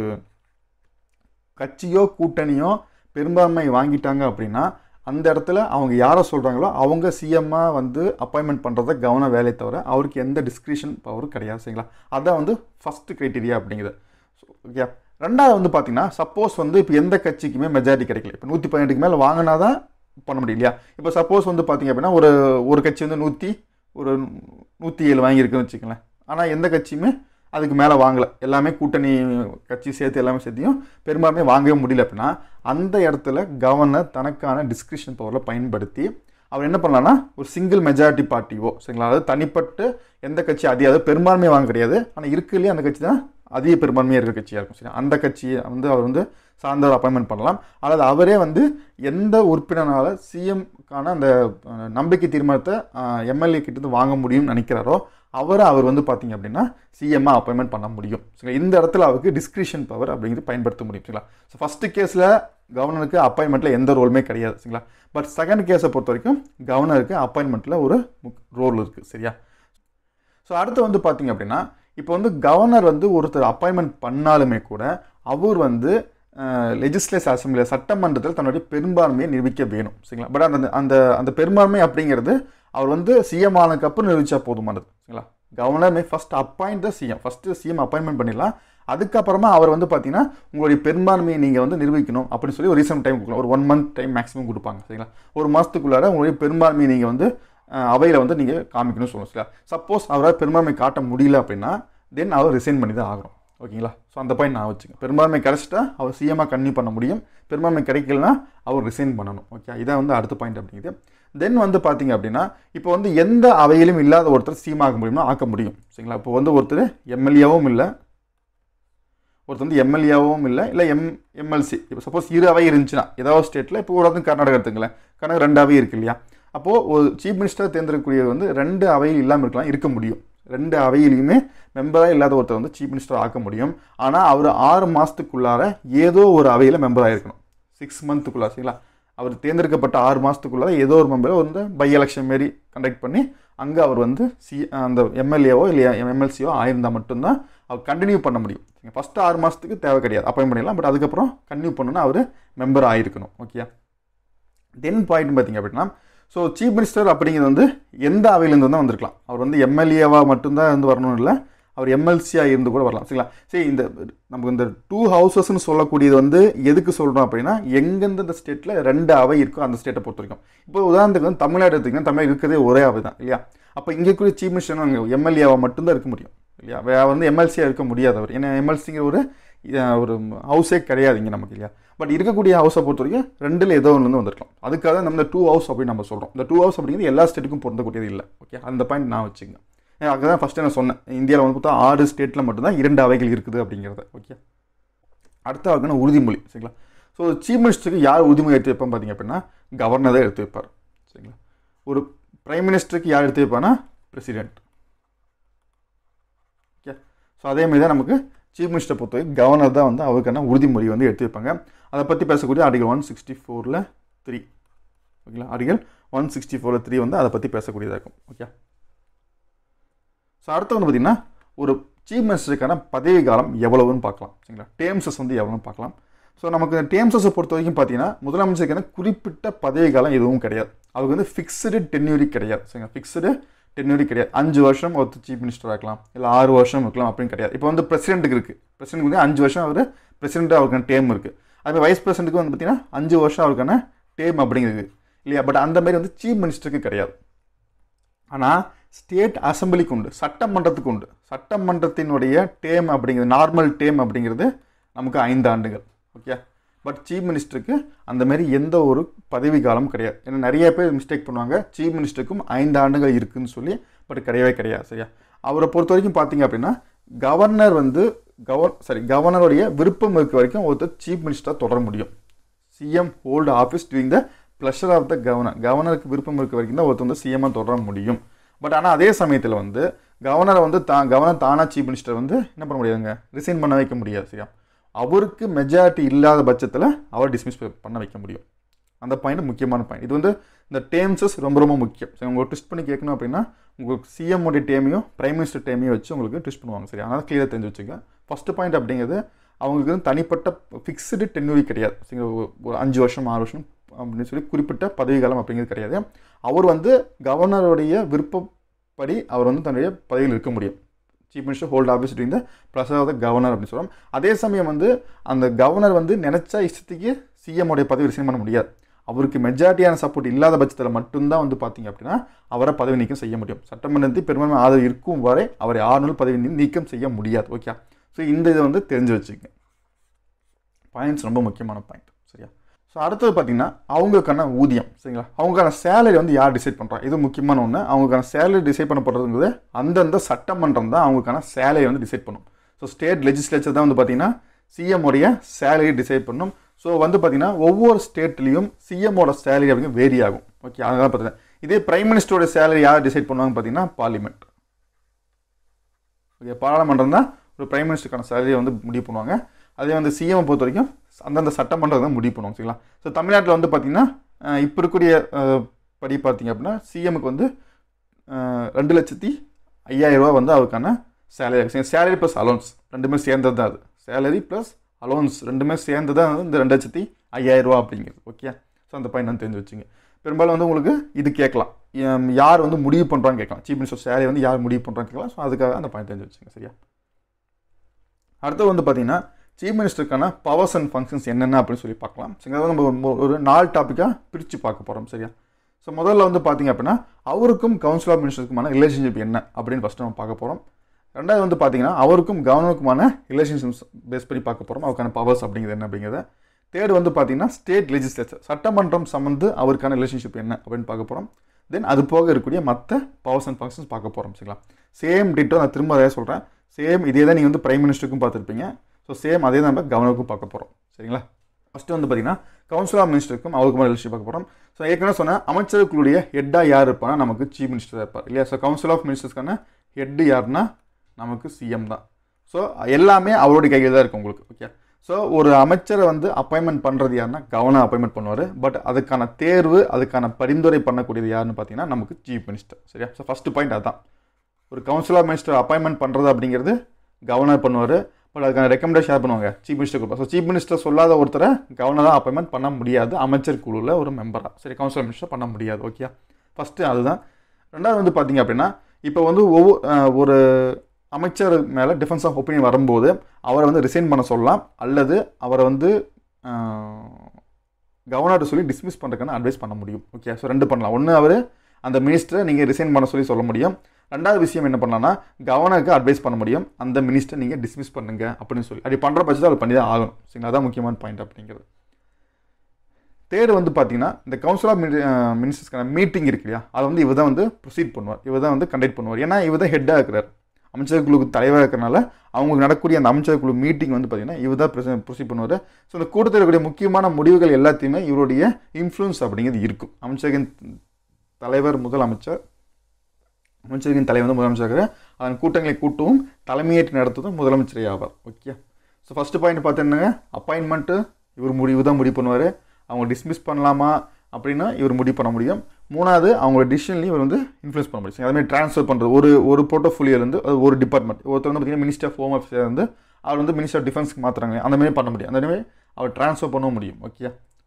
கட்சியோ கூட்டணியோ பெரும்பான்மை வாங்கிட்டாங்க அப்படின்னா அந்த இடத்துல அவங்க யாரை சொல்கிறாங்களோ அவங்க சிஎம்மாக வந்து அப்பாயின்மெண்ட் பண்ணுறத கவன வேலையை தவிர அவருக்கு எந்த டிஸ்கிரிஷன் பவர் கிடையாது சரிங்களா அதான் வந்து ஃபஸ்ட்டு க்ரைட்டீரியா அப்படிங்கிறது ஓகே ரெண்டாவது வந்து பார்த்தீங்கன்னா சப்போஸ் வந்து இப்போ எந்த கட்சிக்குமே மெஜாரிட்டி கிடைக்கல இப்போ நூற்றி பதினெட்டுக்கு மேலே வாங்கினா தான் பண்ண முடியும் இல்லையா இப்போ சப்போஸ் வந்து பார்த்தீங்க அப்படின்னா ஒரு ஒரு கட்சி வந்து நூற்றி ஒரு நூற்றி ஏழு வாங்கியிருக்குன்னு வச்சுக்கங்களேன் ஆனால் எந்த கட்சியுமே அதுக்கு மேலே வாங்கலை எல்லாமே கூட்டணி கட்சி சேர்த்து எல்லாமே சேர்த்தியும் பெரும்பாலுமே வாங்கவே முடியல அப்படின்னா அந்த இடத்துல கவர்னர் தனக்கான டிஸ்கிரிப்ஷன் பவரில் பயன்படுத்தி அவர் என்ன பண்ணலாம்னா ஒரு சிங்கிள் மெஜாரிட்டி பார்ட்டியோ சரிங்களா அதாவது தனிப்பட்டு எந்த கட்சி அதிக அதாவது பெரும்பான்மை வாங்க கிடையாது ஆனால் இருக்குல்லையே அந்த கட்சி தான் அதிக பெரும்பான்மையாக இருக்கிற கட்சியாக இருக்கும் சரி அந்த கட்சியை வந்து அவர் வந்து சார்ந்தவர் அப்பாயின்மெண்ட் பண்ணலாம் அல்லது அவரே வந்து எந்த உறுப்பினரால் சிஎம்க்கான அந்த நம்பிக்கை தீர்மானத்தை எம்எல்ஏ கிட்டேருந்து வாங்க முடியும்னு நினைக்கிறாரோ அவரை அவர் வந்து பார்த்தீங்க அப்படின்னா சிஎம்மாக அப்பாயின்மெண்ட் பண்ண முடியும் சரிங்களா இந்த இடத்துல அவருக்கு டிஸ்கிரிஷன் பவர் அப்படிங்கிறது பயன்படுத்த முடியும் சரிங்களா ஸோ ஃபஸ்ட்டு கேஸில் கவர்னருக்கு அப்பாயின்மெண்ட்டில் எந்த ரோலுமே கிடையாது சரிங்களா பட் செகண்ட் கேஸை பொறுத்த வரைக்கும் கவர்னருக்கு அப்பாயின்மெண்ட்டில் ஒரு ரோல் இருக்குது சரியா ஸோ அடுத்து வந்து பார்த்தீங்க அப்படின்னா இப்போ வந்து கவர்னர் வந்து ஒருத்தர் அப்பாயின்மெண்ட் பண்ணாலுமே கூட அவர் வந்து லெஜிஸ்லேஸ் அசம்பிளியில் சட்டமன்றத்தில் தன்னுடைய பெரும்பான்மையை நிரூபிக்க வேணும் சரிங்களா பட் அந்த அந்த அந்த பெரும்பான்மை அப்படிங்கிறது அவர் வந்து சிஎம் ஆனதுக்கப்புறம் நிரூபிச்சா போதுமானது சரிங்களா governor may first appoint the CM first CM appointment பண்ணிடலாம் அதுக்கப்புறமா அவர் வந்து பார்த்தீங்கன்னா உங்களுடைய பெரும்பான்மையை நீங்கள் வந்து நிரூபிக்கணும் அப்படின்னு சொல்லி ஒரு ரீசன் டைம் கொடுக்கலாம் ஒரு ஒன் மந்த் டைம் மேக்ஸிமம் கொடுப்பாங்க சரிங்களா ஒரு மாதத்துக்குள்ளார உங்களுடைய பெரும்பான்மையை நீங்கள் வந்து அவையில் வந்து நீங்கள் காமிக்கணும்னு சொல்லணும் சரிங்களா சப்போஸ் அவரால் பெரும்பான்மை காட்ட முடியல அப்படின்னா தென் அவர் ரிசைன் பண்ணி தான் ஆகணும் ஓகேங்களா ஸோ அந்த பாயிண்ட் நான் வச்சுக்கேன் பெரும்பான்மை கிடச்சிட்டா அவர் சிஎம்மாக கன்னியூ பண்ண முடியும் பெரும்பான்மை கிடைக்கலனா அவர் ரிசைன் பண்ணணும் ஓகே இதான் வந்து அடுத்த பாயிண்ட் அப்படிங்குது தென் வந்து பார்த்தீங்க அப்படின்னா இப்போ வந்து எந்த அவையிலும் இல்லாத ஒருத்தர் சிஎம் ஆக முடியும்னா ஆக்க முடியும் சரிங்களா இப்போ வந்து ஒருத்தர் எம்எல்ஏவும் இல்லை ஒருத்தர் வந்து எம்எல்ஏவும் இல்லை இல்லை எம் எம்எல்சி இப்போ சப்போஸ் இரு அவை இருந்துச்சுன்னா ஏதாவது ஸ்டேட்டில் இப்போ ஒரு வந்து கர்நாடகா எடுத்துங்களேன் கர்நாடகா ரெண்டு அவை இருக்கு இல்லையா அப்போது ஒரு சீஃப் மினிஸ்டர் தேர்ந்தெடுக்கக்கூடியது வந்து ரெண்டு அவையில் இல்லாமல் இருக்கலாம் இருக்க முடியும் ரெண்டு அவையிலையுமே மெம்பராக இல்லாத ஒருத்தர் வந்து சீஃப் மினிஸ்டர் ஆக்க முடியும் ஆனால் அவர் ஆறு மாதத்துக்குள்ளார ஏதோ ஒரு அவையில் மெம்பராக இருக்கணும் சிக்ஸ் மந்த்துக்குள்ளே சரிங்களா அவர் தேர்ந்தெடுக்கப்பட்ட ஆறு மாதத்துக்குள்ளார ஏதோ ஒரு மெம்பரை வந்து பை எலெக்ஷன் மாரி கண்டக்ட் பண்ணி அங்கே அவர் வந்து சி அந்த எம்எல்ஏவோ இல்லை எம்எல்சியோ ஆயிருந்தால் மட்டும்தான் அவர் கண்டினியூ பண்ண முடியும் ஃபஸ்ட்டு ஆறு மாதத்துக்கு தேவை கிடையாது அப்பாயின் பண்ணிடலாம் பட் அதுக்கப்புறம் கண்டினியூ பண்ணணும்னா அவர் மெம்பர் ஆகிருக்கணும் ஓகே தென் பாயிண்ட் பார்த்தீங்க அப்படின்னா ஸோ சீஃப் மினிஸ்டர் அப்படிங்கிறது வந்து எந்த அவையிலேருந்து தான் வந்திருக்கலாம் அவர் வந்து எம்எல்ஏவாக மட்டும்தான் இருந்து வரணும் இல்லை அவர் எம்எல்சியாக இருந்து கூட வரலாம் சரிங்களா சரி இந்த நமக்கு இந்த டூ ஹவுசஸ்னு சொல்லக்கூடியது வந்து எதுக்கு சொல்கிறோம் அப்படின்னா எங்கெந்த ஸ்டேட்டில் ரெண்டு அவை இருக்கோ அந்த ஸ்டேட்டை பொறுத்த வரைக்கும் இப்போ உதாரணத்துக்கு வந்து தமிழ்நாடு எடுத்திங்கன்னா தமிழ்நாடு இருக்கிறதே ஒரே அவை தான் இல்லையா அப்போ இங்கே இருக்கக்கூடிய சீஃப் மினிஸ்டர் அங்கே எம்எல்ஏவாக மட்டும்தான் இருக்க முடியும் இல்லையா வேற வந்து எம்எல்சியாக இருக்க முடியாதவர் ஏன்னா எம்எல்சிங்கிற ஒரு அஹ், ஒரு ஹவுஸே கிடையாது இங்கே நமக்கு இல்லையா பட் இருக்கக்கூடிய ஹவுஸை பொறுத்த வரைக்கும் ரெண்டில் ஏதோ ஒன்று வந்திருக்கலாம் அதுக்காக நம்ம இந்த டூ ஹவுஸ் அப்படின்னு நம்ம சொல்கிறோம் இந்த டூ ஹவுஸ் அப்படிங்கிறது எல்லா ஸ்டேட்டுக்கும் பொருந்தக்கூடியது இல்லை ஓகே அந்த பாயிண்ட் நான் வச்சுங்க அதுதான் ஃபஸ்ட்டு நான் சொன்னேன் இந்தியாவில் வந்து பார்த்தா ஆறு ஸ்டேட்டில் மட்டும்தான் இரண்டு அவைகள் இருக்குது அப்படிங்கிறத ஓகே அடுத்த அவைக்கான உறுதிமொழி சரிங்களா ஸோ சீஃப் மினிஸ்டருக்கு யார் உறுதிமொழி எடுத்து வைப்பான்னு பார்த்தீங்க அப்படின்னா கவர்னர் தான் எடுத்து வைப்பார் சரிங்களா ஒரு பிரைம் மினிஸ்டருக்கு யார் எடுத்து வைப்பானா பிரசிடென்ட் ஓகே ஸோ அதே மாதிரி தான் நமக்கு சீஃப் மினிஸ்டர் பொறுத்தவரைக்கும் கவர்னர் தான் வந்து அவருக்கான உறுதிமொழி வந்து எடுத்து வைப்பாங்க அதை பற்றி பேசக்கூடிய ஆர்டிகல் ஒன் சிக்ஸ்டி ஃபோரில் த்ரீ ஓகேங்களா ஆர்டிகல் ஒன் சிக்ஸ்டி ஃபோரில் த்ரீ வந்து அதை பற்றி பேசக்கூடியதாக இருக்கும் ஓகே ஸோ அடுத்து வந்து பார்த்திங்கன்னா ஒரு சீஃப் மினிஸ்டருக்கான பதவி காலம் எவ்வளவுன்னு பார்க்கலாம் சரிங்களா டேம்ஸஸ் வந்து எவ்வளோன்னு பார்க்கலாம் ஸோ நமக்கு இந்த டேம்ஸஸை பொறுத்த வரைக்கும் பார்த்தீங்கன்னா முதலமைச்சருக்கான குறிப்பிட்ட பதவி காலம் எதுவும் கிடையாது அவருக்கு வந்து ஃபிக்ஸ்டு டென்யூரி கிடையாது சரிங்களா ஃபிக்ஸ்டு டென்யூரி கிடையாது அஞ்சு வருஷம் ஒருத்தர் சீஃப் மினிஸ்டர் ஆக்கலாம் இல்லை ஆறு வருஷம் இருக்கலாம் அப்படின்னு கிடையாது இப்போ வந்து பிரசிடென்ட்டுக்கு இருக்குது பிரசிடென்ட் வந்து அஞ்சு வருஷம் அவர் பிரசிடென்ட் அவருக்கான டேம் இருக்குது அதே வைஸ் பிரசிடென்ட்டுக்கு வந்து பார்த்தீங்கன்னா அஞ்சு வருஷம் அவருக்கான டேம் அப்படிங்கிறது இல்லையா பட் அந்த மாதிரி வந்து சீஃப் மினிஸ்டருக்கு கிடையாது ஆனால் ஸ்டேட் அசம்பிளிக்கு உண்டு சட்டமன்றத்துக்கு உண்டு சட்டமன்றத்தினுடைய டேம் அப்படிங்கிறது நார்மல் டேம் அப்படிங்கிறது நமக்கு ஐந்து ஆண்டுகள் ஓகே பட் சீஃப் மினிஸ்டருக்கு அந்த மாதிரி எந்த ஒரு பதவி காலம் கிடையாது ஏன்னா நிறைய பேர் மிஸ்டேக் பண்ணுவாங்க சீஃப் மினிஸ்டருக்கும் ஐந்து ஆண்டுகள் இருக்குன்னு சொல்லி பட் கிடையவே கிடையாது சரியா அவரை பொறுத்த வரைக்கும் பார்த்தீங்க அப்படின்னா கவர்னர் வந்து கவர் சாரி கவர்னருடைய விருப்பம் இருக்க வரைக்கும் ஒருத்தர் சீஃப் மினிஸ்டராக தொடர முடியும் CM hold office during the pleasure of the governor கவர்னருக்கு விருப்பம் இருக்க வரைக்கும் தான் ஒருத்தர் வந்து சிஎம்மாக தொடர முடியும் பட் ஆனால் அதே சமயத்தில் வந்து கவர்னரை வந்து தான் கவர்னர் தானா சீஃப் மினிஸ்டர் வந்து என்ன பண்ண முடியாதுங்க ரிசைன் பண்ண வைக்க முடியாது சரியா அவருக்கு மெஜாரிட்டி இல்லாத பட்சத்தில் அவர் டிஸ்மிஸ் பண்ண வைக்க முடியும் அந்த பாயிண்ட் முக்கியமான பாயிண்ட் இது வந்து இந்த டேம்ஸஸ் ரொம்ப ரொம்ப முக்கியம் சரி உங்களுக்கு ட்விஸ்ட் பண்ணி கேட்கணும் அப்படின்னா உங்களுக்கு சிஎம் உடைய டேமையும் பிரைம் மினிஸ்டர் டேமையும் வச்சு உங்களுக்கு ட்விஸ்ட் பண்ணுவாங்க சரி அதனால் கிளியராக தெரிஞ்சு வச்சுங்க ஃபஸ்ட்டு பாயிண்ட் அப்படிங்கிறது அவங்களுக்கு வந்து தனிப்பட்ட ஃபிக்ஸ்டு டென்யூரி கிடையாது சரிங்களா? ஒரு- ஒரு அஞ்சு வருஷம் ஆறு வருஷம் அப்படின்னு சொல்லி குறிப்பிட்ட பதவி காலம் அப்படிங்கிறது கிடையாது அவர் வந்து கவர்னருடைய விருப்பப்படி அவர் வந்து தன்னுடைய பதவியில் இருக்க முடியும் chief minister hold office during the pleasure of the governor அப்படின்னு சொல்கிறோம் அதே சமயம் வந்து அந்த கவர்னர் வந்து நினைச்சா இஷ்டத்துக்கு சிஎம் உடைய பதவி ரிசைன் பண்ண முடியாது அவருக்கு மெஜாரிட்டியான சப்போர்ட் இல்லாத பட்சத்தில் மட்டும்தான் வந்து பார்த்தீங்க அப்படின்னா அவரை பதவி நீக்கம் செய்ய முடியும் சட்டமன்றத்தில் பெரும்பான்மை ஆதரவு இருக்கும் வரை அவரை ஆறுநூல் பதவி நீ- நீக்கம் செய்ய முடியாது ஓகே ஸோ இந்த இதை வந்து தெரிஞ்சு வச்சுக்கங்க பாயிண்ட்ஸ் ரொம்ப முக்கியமான பாயிண்ட் சரியா ஸோ அடுத்தது பார்த்தீங்கன்னா அவங்களுக்கான ஊதியம் சரிங்களா அவங்களுக்கான சேலரி வந்து யார் டிசைட் பண்ணுறா இது முக்கியமான ஒன்று அவங்களுக்கான சேலரி டிசைட் பண்ணப்படுறதுங்கிறது அந்தந்த சட்டமன்றம் தான் அவங்களுக்கான சேலரி வந்து டிசைட் பண்ணும் ஸோ ஸ்டேட் லெஜிஸ்லேச்சர் தான் வந்து பார்த்தீங்கன்னா சிஎம் உடைய சேலரி டிசைட் பண்ணும் ஸோ வந்து பார்த்தீங்கன்னா ஒவ்வொரு ஸ்டேட்லேயும் சிஎம்மோட சேலரி அப்படிங்க வேரி ஆகும் ஓகே அதனால பார்த்தீங்கன்னா இதே பிரைம் மினிஸ்டரோட சேலரி யார் டிசைட் பண்ணுவாங்க பார்த்தீங்கன்னா பார்லிமெண்ட் ஓகே பாராளுமன்றம் தான் ஒரு பிரைம் மினிஸ்டருக்கான சேலரியை வந்து முடிவு பண்ணுவாங்க அதே வந்து சிஎம் பொறுத்த வரைக்கும் அந்தந்த சட்டமன்றம் தான் முடிவு பண்ணுவாங்க சரிங்களா ஸோ தமிழ்நாட்டில் வந்து பார்த்தீங்கன்னா இப்போ இருக்கக்கூடிய அஹ், படி பார்த்தீங்க அப்படின்னா சிஎம்க்கு வந்து அஹ், ரெண்டு லட்சத்தி ஐயாயிரம் ரூபா வந்து அவருக்கான சேலரி சேலரி ப்ளஸ் அலோன்ஸ் ரெண்டுமே சேர்ந்தது தான் அது சேலரி ப்ளஸ் அலோன்ஸ் ரெண்டுமே சேர்ந்து தான் வந்து இந்த ரெண்டு லட்சத்தி ஐயாயிரம் ரூபா அப்படிங்கிறது ஓகே ஸோ அந்த பாயிண்ட் வந்து தெரிஞ்சு வச்சுங்க பெரும்பாலும் வந்து உங்களுக்கு இது கேட்கலாம் எம், யார் வந்து முடிவு பண்ணுறான்னு கேட்கலாம் சீஃப் மினிஸ்டர் சேலரி வந்து யார் முடிவு பண்ணுறான்னு கேட்கலாம் ஸோ அதுக்காக அந்த பாயிண்ட் தெரிஞ்சு வச்சுங்க சரியா அடுத்து வந்து பார்த்தீங்கன்னா சீஃப் மினிஸ்டருக்கான பவர்ஸ் அண்ட் ஃபங்க்ஷன்ஸ் என்னென்ன அப்படின்னு சொல்லி பார்க்கலாம் சரிங்களா அதாவது நம்ம ஒரு- ஒரு நாலு டாப்பிக்காக பிரித்து பார்க்க போகிறோம் சரியா ஸோ முதல்ல வந்து பார்த்தீங்க அப்படின்னா அவருக்கும் கவுன்சில் ஆஃப் மினிஸ்டருக்குமான ரிலேஷன்ஷிப் என்ன அப்படின்னு ஃபஸ்ட்டு நம்ம பார்க்க போகிறோம் ரெண்டாவது வந்து பார்த்தீங்கன்னா அவருக்கும் கவர்னருக்குமான ரிலேஷன்ஷிப்ஸ் பேஸ் பண்ணி பார்க்க போகிறோம் அவருக்கான பவர்ஸ் அப்படிங்கிறது என்ன அப்படிங்கிறத தேர்ட் வந்து பார்த்தீங்கன்னா ஸ்டேட் லெஜிஸ்லேச்சர் சட்டமன்றம் சம்மந்து அவருக்கான ரிலேஷன்ஷிப் என்ன அப்படின்னு பார்க்க போகிறோம் தென் அது போக இருக்கக்கூடிய மற்ற பவர்ஸ் அண்ட் ஃபங்க்ஷன்ஸ் பார்க்க போகிறோம் சரிங்களா சேம் டிட்டோ நான் திரும்ப அதே சொல்கிறேன் சேம் இதே தான் நீங்கள் வந்து பிரைம் மினிஸ்டருக்கும் பார்த்துருப்பீங்க ஸோ சேம் அதே தான் நம்ம கவர்னருக்கும் பார்க்க போகிறோம் சரிங்களா ஃபஸ்ட்டு வந்து பார்த்தீங்கன்னா கவுன்சில் ஆஃப் மினிஸ்டருக்கும் அவருக்கும் ரிலேஷன் பார்க்க போகிறோம் ஸோ ஏற்கனவே சொன்ன அமைச்சர்களுடைய ஹெட்டாக யார் இருப்பானா நமக்கு சீஃப் மினிஸ்டர் இருப்பார் இல்லையா ஸோ கவுன்சில் ஆஃப் மினிஸ்டர்ஸ்க்கான ஹெட்டு யாருன்னா நமக்கு சிஎம் தான் ஸோ எல்லாமே அவருடைய கையில் தான் இருக்கும் உங்களுக்கு ஓகே ஸோ ஒரு அமைச்சரை வந்து அப்பாயின்மெண்ட் பண்ணுறது யாருன்னா கவர்னர் அப்பாயின்மெண்ட் பண்ணுவார் பட் அதுக்கான தேர்வு அதுக்கான பரிந்துரை பண்ணக்கூடியது யாருன்னு பார்த்தீங்கன்னா நமக்கு சீஃப் மினிஸ்டர் சரியா ஸோ ஃபஸ்ட்டு பாயிண்ட் அதுதான் ஒரு கவுன்சில் ஆஃப் மினிஸ்டர் அப்பாயின்மெண்ட் பண்ணுறது அப்படிங்கிறது கவர்னர் பண்ணுவார் பட் அதுக்கான ரெக்கமெண்டேஷன் ஷேர் பண்ணுவாங்க சீஃப் மினிஸ்டர் கொடுப்பா ஸோ சீஃப் மினிஸ்டர் சொல்லாத ஒருத்தரை கவர்னராக அப்பாயின்மெண்ட் பண்ண முடியாது அமைச்சர் குழுவில் ஒரு மெம்பராக சரி கவுன்சில் மினிஸ்டர் பண்ண முடியாது ஓகே ஃபஸ்ட்டு அதுதான் ரெண்டாவது வந்து பார்த்தீங்க அப்படின்னா இப்போ வந்து ஒவ்வொரு அஹ், ஒரு அமைச்சர் மேலே டிஃபென்ஸ் ஆஃப் ஒப்பீனியன் வரும்போது அவரை வந்து ரிசைன் பண்ண சொல்லலாம் அல்லது அவரை வந்து கவர்னர்கிட்ட சொல்லி டிஸ்மிஸ் பண்ணுறதுக்கான அட்வைஸ் பண்ண முடியும் ஓகே ஸோ ரெண்டு பண்ணலாம் ஒன்று அவர் அந்த மினிஸ்டரை நீங்கள் ரிசைன் பண்ண சொல்லி சொல்ல முடியும் ரெண்டாவது விஷயம் என்ன பண்ணலாம்னா கவர்னருக்கு அட்வைஸ் பண்ண முடியும் அந்த மினிஸ்டர் நீங்கள் டிஸ்மிஸ் பண்ணுங்க அப்படின்னு சொல்லி அப்படி பண்ணுற பட்சத்தில் அவர் பண்ணி தான் ஆகணும் சரிங்களா அதான் முக்கியமான பாயிண்ட் அப்படிங்கிறது தேர்டு வந்து பார்த்தீங்கன்னா இந்த கவுன்சில் ஆஃப் மினிஸ்டர்ஸ்க்கான மீட்டிங் இருக்கு இல்லையா அதை வந்து இவர் தான் வந்து ப்ரொசீட் பண்ணுவார் இவர் தான் வந்து கண்டக்ட் பண்ணுவார் ஏன்னா இவர் தான் ஹெட்டாக இருக்கிறார் அமைச்சர் குழுக்கு தலைவராக இருக்கிறனால அவங்களுக்கு நடக்கக்கூடிய அந்த அமைச்சர் குழு மீட்டிங் வந்து பார்த்தீங்கன்னா இவர் தான் ப்ரொசீட் பண்ணுவார் ஸோ இந்த கூட்டத்தில் இருக்கக்கூடிய முக்கியமான முடிவுகள் எல்லாத்தையுமே இவருடைய இன்ஃப்ளூயன்ஸ் அப்படிங்கிறது இருக்கும் அமைச்சரின் தலைவர் முதலமைச்சர் அமைச்சரின் தலைவர் வந்து முதலமைச்சர் அதன் கூட்டங்களை கூட்டவும் தலைமையேற்று நடத்துவதும் முதலமைச்சரே ஆவார் ஓகே ஸோ ஃபஸ்ட்டு பாயிண்ட் பார்த்தீங்கன்னா அப்பாயின்மெண்ட்டு இவர் முடிவு தான் முடிவு பண்ணுவார் அவங்க டிஸ்மிஸ் பண்ணலாமா அப்படின்னா இவர் முடிவு பண்ண முடியும் மூணாவது அவங்களோட டிசிஷன்லையும் இவர் வந்து இன்ஃப்ளூயன்ஸ் பண்ண முடியும் அதே மாதிரி ட்ரான்ஸ்ஃபர் பண்ணுறது ஒரு ஒரு போர்ட்டோஃபோலியோலேருந்து அது ஒரு டிபார்ட்மெண்ட் ஒருத்தர் வந்து பார்த்தீங்கன்னா மினிஸ்டர் ஆஃப் ஹோம் அஃபேர்ஸ் வந்து அவர் வந்து மினிஸ்டர் ஆஃப் டிஃபென்ஸ்க்கு மாற்றுறாங்க அந்த மாதிரி பண்ண முடியும் அந்த மாதிரி அவர் ட்ரான்ஸ்ஃபர் பண்ணவும் முடியும் ஓகே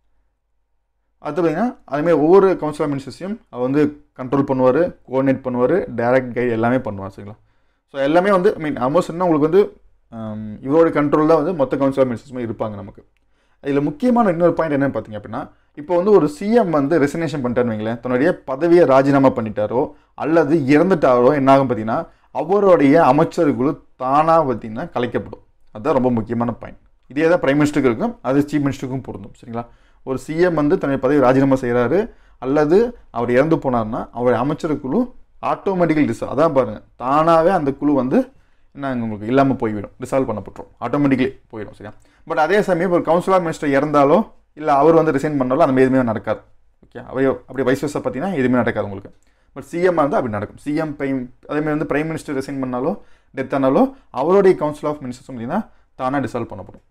அடுத்து பார்த்தீங்கன்னா அதுமாதிரி ஒவ்வொரு கவுன்சிலர் மினிஸ்டர்ஸையும் அவர் வந்து கண்ட்ரோல் பண்ணுவார் கோஆர்டினேட் பண்ணுவார் டைரக்ட் கைடு எல்லாமே பண்ணுவார் சரிங்களா ஸோ எல்லாமே வந்து ஐ மீன் ஆல்மோஸ்ட் என்ன உங்களுக்கு வந்து ஆம், இவரோட கண்ட்ரோல் தான் வந்து மொத்த கவுன்சிலர் மினிஸ்டர்ஸுமே இருப்பாங்க நமக்கு இதில் முக்கியமான இன்னொரு பாயிண்ட் என்னன்னு பார்த்தீங்க அப்படின்னா இப்போ வந்து ஒரு சிஎம் வந்து ரெசிக்னேஷன் பண்ணிட்டாருன்னு வைங்களேன் தன்னுடைய பதவியை ராஜினாமா பண்ணிட்டாரோ அல்லது இறந்துட்டாரோ என்னாகும் பார்த்தீங்கன்னா அவருடைய அமைச்சர்களும் தானாக பார்த்தீங்கன்னா கலைக்கப்படும் அதுதான் ரொம்ப முக்கியமான பாயிண்ட் இதே தான் பிரைம் மினிஸ்டருக்கு இருக்கும் அது சீஃப் மினிஸ்டருக்கும் பொருந்தும் சரிங்களா ஒரு சிஎம் வந்து தன்னுடைய பதவி ராஜினாமா செய்கிறாரு அல்லது அவர் இறந்து போனார்னா அவருடைய அமைச்சர் குழு ஆட்டோமேட்டிக்கல் டிஸ் அதான் பாருங்கள் தானாகவே அந்த குழு வந்து என்ன உங்களுக்கு இல்லாமல் போய்விடும் டிசால்வ் பண்ணப்பட்டுரும் ஆட்டோமேட்டிக்லி போயிடும் சரியா பட் அதே சமயம் ஒரு கவுன்சிலர் மினிஸ்டர் இறந்தாலோ இல்லை அவர் வந்து ரிசைன் பண்ணாலோ அந்த மாதிரி எதுவுமே நடக்காது ஓகே அவையோ அப்படி வைஸ் வர்ஸா பார்த்தீங்கன்னா எதுவுமே நடக்காது உங்களுக்கு பட் சிஎம் வந்து அப்படி நடக்கும் சிஎம் பிரைம் அதேமாதிரி வந்து பிரைம் மினிஸ்டர் ரிசைன் பண்ணாலோ டெத் ஆனாலோ அவருடைய கவுன்சில் ஆஃப் மினிஸ்டர்ஸ் பார்த்தீங்கன்னா தானாக டிசால்வ் பண்ணப்படும்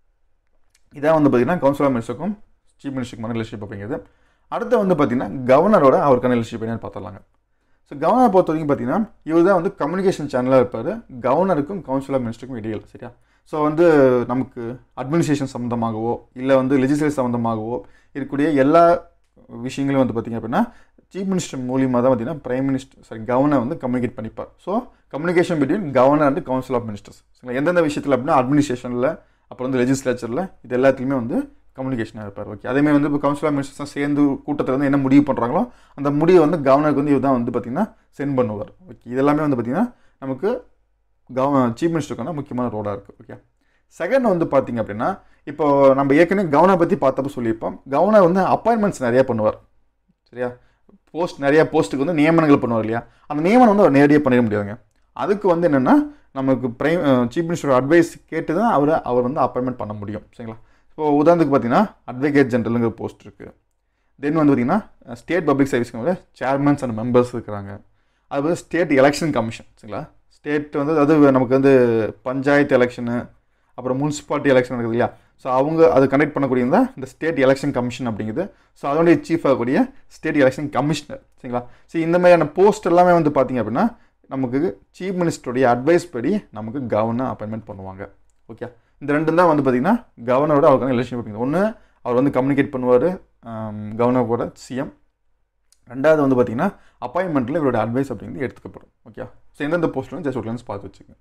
இதான் வந்து பார்த்தீங்கன்னா கவுன்சில் ஆஃப் மினிஸ்டருக்கும் சீஃப் மினிஸ்டருக்குமான ரிலேஷன்ஷிப் அப்படிங்கிறது அடுத்து வந்து பார்த்தீங்கன்னா கவர்னரோட அவருக்கான ரிலேஷன்ஷிப் என்னன்னு பார்த்துடலாங்க ஸோ கவர்னர் பொறுத்த வரைக்கும் பார்த்தீங்கன்னா இவர் தான் வந்து கம்யூனிகேஷன் சேனலாக இருப்பார் கவர்னருக்கும் கவுன்சில் ஆஃப் மினிஸ்டருக்கும் இடையில் சரியா ஸோ வந்து நமக்கு அட்மினிஸ்ட்ரேஷன் சம்மந்தமாகவோ இல்லை வந்து லெஜிஸ்லேஷன் சம்மந்தமாகவோ இருக்கக்கூடிய எல்லா விஷயங்களும் வந்து பார்த்திங்க அப்படின்னா சீஃப் மினிஸ்டர் மூலியமாக தான் பார்த்தீங்கன்னா பிரைம் மினிஸ்டர் சாரி கவர்னர் வந்து கம்யூனிகேட் பண்ணிப்பார் so communication between governor and council of ministers சரிங்களா எந்தெந்த விஷயத்தில் அப்படின்னா அட்மினிஸ்ட்ரேஷனில் அப்புறம் வந்து லெஜிஸ்லேச்சரில் இது எல்லாத்துலேயுமே வந்து கம்யூனிகேஷனாக இருப்பார் ஓகே அதேமாதிரி வந்து இப்போ கவுன்சில் ஆஃப் மினிஸ்டர்ஸ் சேர்ந்து கூட்டத்தில் வந்து என்ன முடிவு பண்ணுறாங்களோ அந்த முடிவை வந்து கவர்னருக்கு வந்து இதுதான் வந்து பார்த்திங்கன்னா சென்ட் பண்ணுவார் ஓகே இதெல்லாமே வந்து பார்த்திங்கன்னா நமக்கு கவ சீஃப் மினிஸ்டருக்கான முக்கியமான ரோடாக இருக்குது ஓகே செகண்ட் வந்து பார்த்திங்க அப்படின்னா இப்போ நம்ம ஏற்கனவே கவர்னர் பற்றி பார்த்தப்ப சொல்லியிருப்போம் கவர்னர் வந்து அப்பாயின்மெண்ட்ஸ் நிறையா பண்ணுவார் சரியா போஸ்ட் நிறையா போஸ்ட்டுக்கு வந்து நியமனங்கள் பண்ணுவார் இல்லையா அந்த நியமனம் வந்து அவர் நேரடியாக பண்ணிட முடியாதுங்க அதுக்கு வந்து என்னென்னா நமக்கு பிரைம் சீஃப் மினிஸ்டர் அட்வைஸ் கேட்டு தான் அவர் அவர் வந்து அப்பாயின்மெண்ட் பண்ண முடியும் சரிங்களா இப்போ உதாரணத்துக்கு பார்த்தீங்கன்னா அட்வொகேட் ஜென்ரலுங்கிற போஸ்ட் இருக்குது தென் வந்து பார்த்தீங்கன்னா ஸ்டேட் பப்ளிக் சர்வீஸ்க்கு வந்து சேர்மன்ஸ் அண்ட் மெம்பர்ஸ் இருக்கிறாங்க அது வந்து ஸ்டேட் எலெக்ஷன் கமிஷன் சரிங்களா ஸ்டேட் வந்து அது நமக்கு வந்து பஞ்சாயத்து எலெக்ஷனு அப்புறம் முனிசிபாலிட்டி எலெக்ஷன் இருக்குது இல்லையா ஸோ அவங்க அது கண்டக்ட் பண்ணக்கூடியது தான் இந்த ஸ்டேட் எலெக்ஷன் கமிஷன் அப்படிங்கிறது ஸோ அதனுடைய சீஃப் ஆகக்கூடிய ஸ்டேட் எலெக்ஷன் கமிஷனர் சரிங்களா ஸோ இந்த மாதிரியான போஸ்ட் எல்லாமே வந்து பார்த்தீங்க அப்படின்னா நமக்கு சீஃப் மினிஸ்டருடைய அட்வைஸ் படி நமக்கு கவர்னர் அப்பாயின்மெண்ட் பண்ணுவாங்க ஓகே இந்த ரெண்டும் தான் வந்து பார்த்தீங்கன்னா கவர்னரோட அவருக்கான ரிலேஷன்ஷிப் அப்படிங்கிறது ஒன்று அவர் வந்து கம்யூனிகேட் பண்ணுவார் கவர்னரோட சிஎம் ரெண்டாவது வந்து பார்த்தீங்கன்னா அப்பாயின்மெண்ட்டில் இவரோட அட்வைஸ் அப்படிங்கிறது எடுத்துக்கப்படும் ஓகே ஸோ எந்தெந்த போஸ்ட்லும் ஜஸ்ட் ஒரு பார்த்து வச்சுக்கோங்க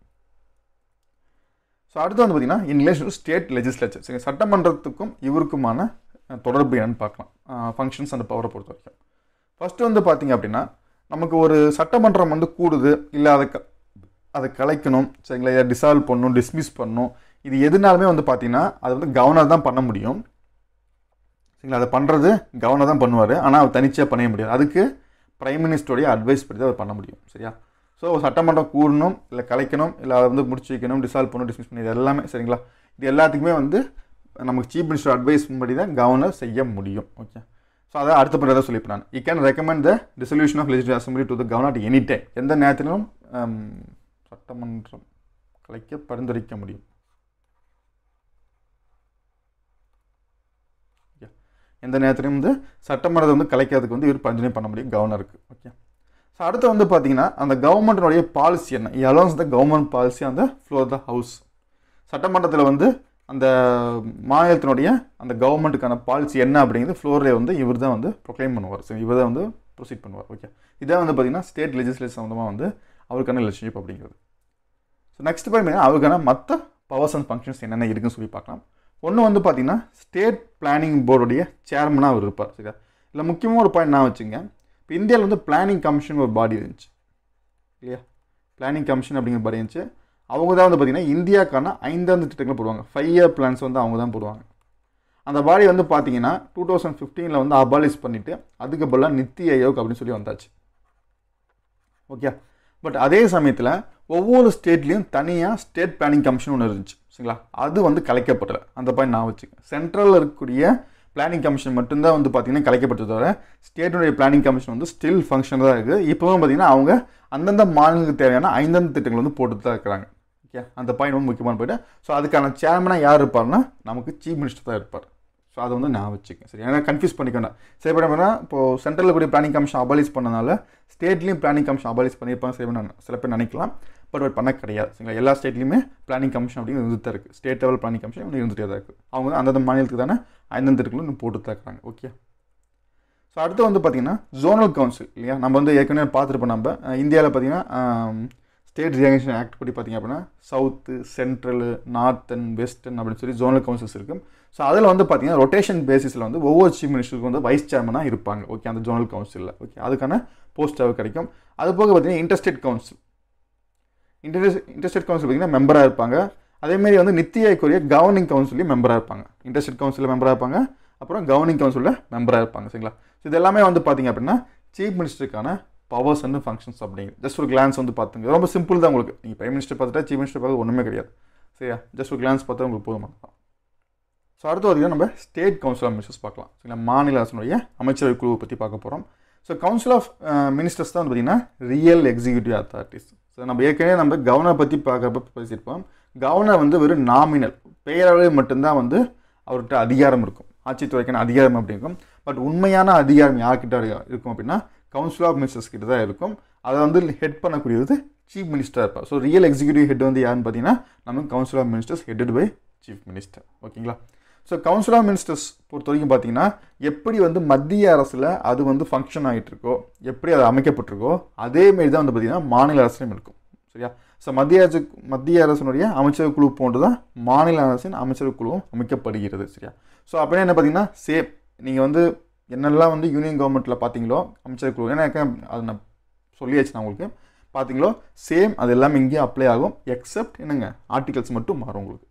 ஸோ அடுத்து வந்து பார்த்தீங்கன்னா in relation to state legislature சரி சட்டமன்றத்துக்கும் இவருக்குமான அஹ், தொடர்பு என்னன்னு பார்க்கலாம் ஃபங்க்ஷன்ஸ் அந்த பவரை பொறுத்த வரைக்கும் ஃபஸ்ட்டு வந்து பார்த்தீங்க அப்படின்னா நமக்கு ஒரு சட்டமன்றம் வந்து கூடுது இல்லை அதை க அதை கலைக்கணும் சரிங்களா இதை டிசால்வ் பண்ணணும் டிஸ்மிஸ் பண்ணணும் இது எதுனாலுமே வந்து பார்த்தீங்கன்னா அது வந்து கவர்னர் தான் பண்ண முடியும் சரிங்களா அதை பண்ணுறது கவர்னர் தான் பண்ணுவார் ஆனால் அவர் தனிச்சையாக பண்ண முடியாது அதுக்கு பிரைம் மினிஸ்டருடைய அட்வைஸ் படி தான் அவர் பண்ண முடியும் சரியா ஸோ சட்டமன்றம் கூடணும் இல்லை கலைக்கணும் இல்லை அதை வந்து முடிச்சு வைக்கணும் டிசால்வ் பண்ணணும் டிஸ்மிஸ் பண்ணி இது எல்லாமே சரிங்களா இது எல்லாத்துக்குமே வந்து நமக்கு சீஃப் மினிஸ்டர் அட்வைஸ் படி தான் கவர்னர் செய்ய முடியும் ஓகே ஸோ அதை அடுத்த பண்ணுறதா சொல்லிப்பேன் நான் you can recommend the dissolution of legislative assembly to the governor any time எந்த நேரத்திலும் ஹம், சட்டமன்றம் கலைக்க பரிந்துரைக்க முடியும் Okay. எந்த நேரத்திலையும் வந்து சட்டமன்றத்தை வந்து கலைக்கிறதுக்கு வந்து இவர் பரிந்துரை பண்ண முடியும் கவர்னருக்கு ஓகே ஸோ அடுத்து வந்து பார்த்தீங்கன்னா அந்த கவர்மெண்ட்டினுடைய பாலிசி என்ன அலோன்ஸ் த கவர்மெண்ட் பாலிசி அந்த ஃப்ளோர் த ஹவுஸ் சட்டமன்றத்தில் வந்து அந்த மாநிலத்தினுடைய அந்த கவர்மெண்ட்டுக்கான பாலிசி என்ன அப்படிங்கிறது ஃப்ளோரில் வந்து இவர் தான் வந்து ப்ரொக்ளைம் பண்ணுவார் சரி இவர் தான் வந்து ப்ரொசீட் பண்ணுவார் ஓகே இதான் வந்து பார்த்திங்கன்னா ஸ்டேட் லெஜிஸ்லேஷன் சம்மந்தமாக வந்து அவருக்கான லட்சியம் அப்படிங்கிறது ஸோ நெக்ஸ்ட் பாயிண்ட் அவருக்கான மற்ற பவர்ஸ் அண்ட் ஃபங்க்ஷன்ஸ் என்னென்ன இருக்குன்னு சொல்லி பார்க்கலாம் ஒன்று வந்து பார்த்தீங்கன்னா ஸ்டேட் பிளானிங் போர்டுடைய சேர்மனாக அவர் இருப்பார் சரியா இல்லை முக்கியமாக ஒரு பாயிண்ட் நான் வச்சுங்க இப்போ இந்தியாவில் வந்து பிளானிங் கமிஷன் ஒரு பாடி இருந்துச்சு இல்லையா பிளானிங் கமிஷன் அப்படிங்கிற பாடி இருந்துச்சு அவங்க தான் வந்து பார்த்திங்கன்னா இந்தியாக்கான ஐந்தாண்டு திட்டங்களை போடுவாங்க ஃபைவ் இயர் பிளான்ஸ் வந்து அவங்க தான் போடுவாங்க அந்த பாடி வந்து பார்த்தீங்கன்னா டூ தௌசண்ட் ஃபிஃப்டீனில் வந்து அபாலிஷ் பண்ணிவிட்டு அதுக்கு பதிலாக நித்தி ஆயோக் அப்படின்னு சொல்லி வந்தாச்சு ஓகே பட் அதே சமயத்தில் ஒவ்வொரு ஸ்டேட்லேயும் தனியாக ஸ்டேட் பிளானிங் கமிஷன் ஒன்று இருந்துச்சு சரிங்களா அது வந்து கலைக்கப்படலை அந்த பாயிண்ட் நான் வச்சுக்கேன் சென்ட்ரலில் இருக்கக்கூடிய பிளானிங் கமிஷன் மட்டும்தான் வந்து பார்த்திங்கன்னா கலைக்கப்பட்டது தவிர ஸ்டேட்டுடைய பிளானிங் கமிஷன் வந்து ஸ்டில் ஃபங்க்ஷன் தான் இருக்குது இப்போவும் பார்த்திங்கன்னா அவங்க அந்தந்த மாநிலத்துக்கு தேவையான ஐந்தந்த திட்டங்கள் வந்து போட்டு தான் இருக்கிறாங்க ஓகே அந்த பாயிண்ட் வந்து முக்கியமான போயிட்டு ஸோ அதுக்கான சேர்மனாக யார் இருப்பார்னா நமக்கு சீஃப் மினிஸ்டர் தான் இருப்பார் ஸோ அதை வந்து நான் வச்சுக்கேன் சரி ஏன்னா கன்ஃபியூஸ் பண்ணிக்கணும் சரி பண்ண இப்போது சென்ட்ரலில் கூடிய பிளானிங் கமிஷன் அபாலிஷ் பண்ணனால ஸ்டேட்லேயும் பிளானிங் கமிஷன் அபாலிஷ் பண்ணியிருப்பாங்க சரி பண்ண சில பேர் நினைக்கலாம் பட் பட் பண்ண கிடையாது சரிங்களா எல்லா ஸ்டேட்லையுமே பிளானிங் கமிஷன் அப்படின்னு இருந்துட்டு தான் இருக்குது ஸ்டேட் லெவல் பிளானிங் கமிஷன் ஒன்று இருந்துகிட்டே தான் இருக்குது அவங்க வந்து அந்தந்த மாநிலத்துக்கு தானே ஐந்தந்த இருக்குன்னு இன்னும் போட்டு தான் இருக்கிறாங்க ஓகே ஸோ அடுத்து வந்து பார்த்திங்கன்னா ஜோனல் கவுன்சில் இல்லையா நம்ம வந்து ஏற்கனவே பார்த்துருப்போம் நம்ம இந்தியாவில் பார்த்தீங்கன்னா ஸ்டேட் ரியாகேஷன் ஆக்ட் படி பார்த்திங்க அப்படின்னா சவுத்து சென்ட்ரலு நார்த்தன் வெஸ்டர்ன் அப்படின்னு சொல்லி ஜோனல் கவுன்சில்ஸ் இருக்கும் ஸோ அதில் வந்து பார்த்தீங்கன்னா ரொட்டேஷன் பேசிஸில் வந்து ஒவ்வொரு சீஃப் மினிஸ்டருக்கு வந்து வைஸ் சேர்மனாக இருப்பாங்க ஓகே அந்த ஜோனல் கவுன்சிலில் ஓகே அதுக்கான போஸ்ட்டாக கிடைக்கும் அது போக பார்த்தீங்கன்னா interstate council inter interstate council பார்த்தீங்கன்னா மெம்பராக இருப்பாங்க அதேமாரி வந்து நித்தி ஆயோக்குரிய கவர்னிங் கவுன்சிலையும் மெம்பராக இருப்பாங்க இன்டர்ஸ்டேட் கவுன்சிலில் மெம்பராக இருப்பாங்க அப்புறம் கவர்னிங் கவுன்சிலில் மெம்பராக இருப்பாங்க சரிங்களா ஸோ இது எல்லாமே வந்து பார்த்தீங்க அப்படின்னா சீஃப் மினிஸ்டருக்கான பவர்ஸ் அண்ட் ஃபங்க்ஷன்ஸ் அப்படிங்க ஜஸ்ட் ஒரு கிளான்ஸ் வந்து பார்த்துங்க ரொம்ப சிம்பிள் தான் உங்களுக்கு நீங்கள் பிரைம் மினிஸ்டர் பார்த்துட்டா சீஃப் மினிஸ்டர் பார்த்து ஒன்றுமே கிடையாது சரியா ஜஸ்ட் ஒரு கிளான்ஸ் பார்த்தா உங்களுக்கு போதுமான தான் ஸோ அடுத்து வரைக்கும் நம்ம ஸ்டேட் கவுன்சில் ஆஃப் மினிஸ்டர்ஸ் பார்க்கலாம் சரிங்களா மாநில அரசுடைய அமைச்சரவை குழுவை பற்றி பார்க்க போகிறோம் ஸோ கவுன்சில் ஆஃப் மினிஸ்டர்ஸ் தான் வந்து பார்த்திங்கன்னா ரியல் எக்ஸிக்யூட்டிவ் அத்தாரிட்டிஸ் ஸோ நம்ம ஏற்கனவே நம்ம கவர்னர் பற்றி பார்க்குறப்ப பேசியிருப்போம் கவர்னர் வந்து வெறும் நாமினல் பெயரளவில் மட்டும்தான் வந்து அவர்கிட்ட அதிகாரம் இருக்கும் ஆட்சித்துறைக்கான அதிகாரம் அப்படி இருக்கும் பட் உண்மையான அதிகாரம் யார்கிட்ட இருக்கும் அப்படின்னா கவுன்சில் ஆஃப் மினிஸ்டர்ஸ் கிட்ட தான் இருக்கும் அதை வந்து ஹெட் பண்ணக்கூடியது சீஃப் மினிஸ்டர் இருப்பார் ஸோ ரியல் எக்ஸிக்யூட்டிவ் ஹெட் வந்து யாருன்னு பார்த்தீங்கன்னா நம்ம council of ministers headed by chief minister ஓகேங்களா ஸோ கவுன்சில் ஆஃப் மினிஸ்டர்ஸ் பொறுத்த வரைக்கும் பார்த்தீங்கன்னா எப்படி வந்து மத்திய அரசில் அது வந்து ஃபங்க்ஷன் ஆகிட்டு இருக்கோ எப்படி அது அமைக்கப்பட்டிருக்கோ அதேமாரி தான் வந்து பார்த்திங்கன்னா மாநில அரசுலையும் இருக்கும் சரியா ஸோ மத்திய அரசு மத்திய அரசினுடைய அமைச்சரவை குழு போன்று தான் மாநில அரசின் அமைச்சரவை குழுவும் அமைக்கப்படுகிறது சரியா ஸோ அப்படின்னா என்ன பார்த்தீங்கன்னா சேம் நீங்கள் வந்து என்னெல்லாம் வந்து யூனியன் கவர்மெண்ட்டில் பார்த்தீங்களோ அமைச்சரவை குழு ஏன்னா அது நான் சொல்லியாச்சு நான் உங்களுக்கு பார்த்தீங்களோ சேம் அது எல்லாமே இங்கேயும் அப்ளை ஆகும் எக்ஸப்ட் என்னங்க ஆர்டிகல்ஸ் மட்டும் மாறும் உங்களுக்கு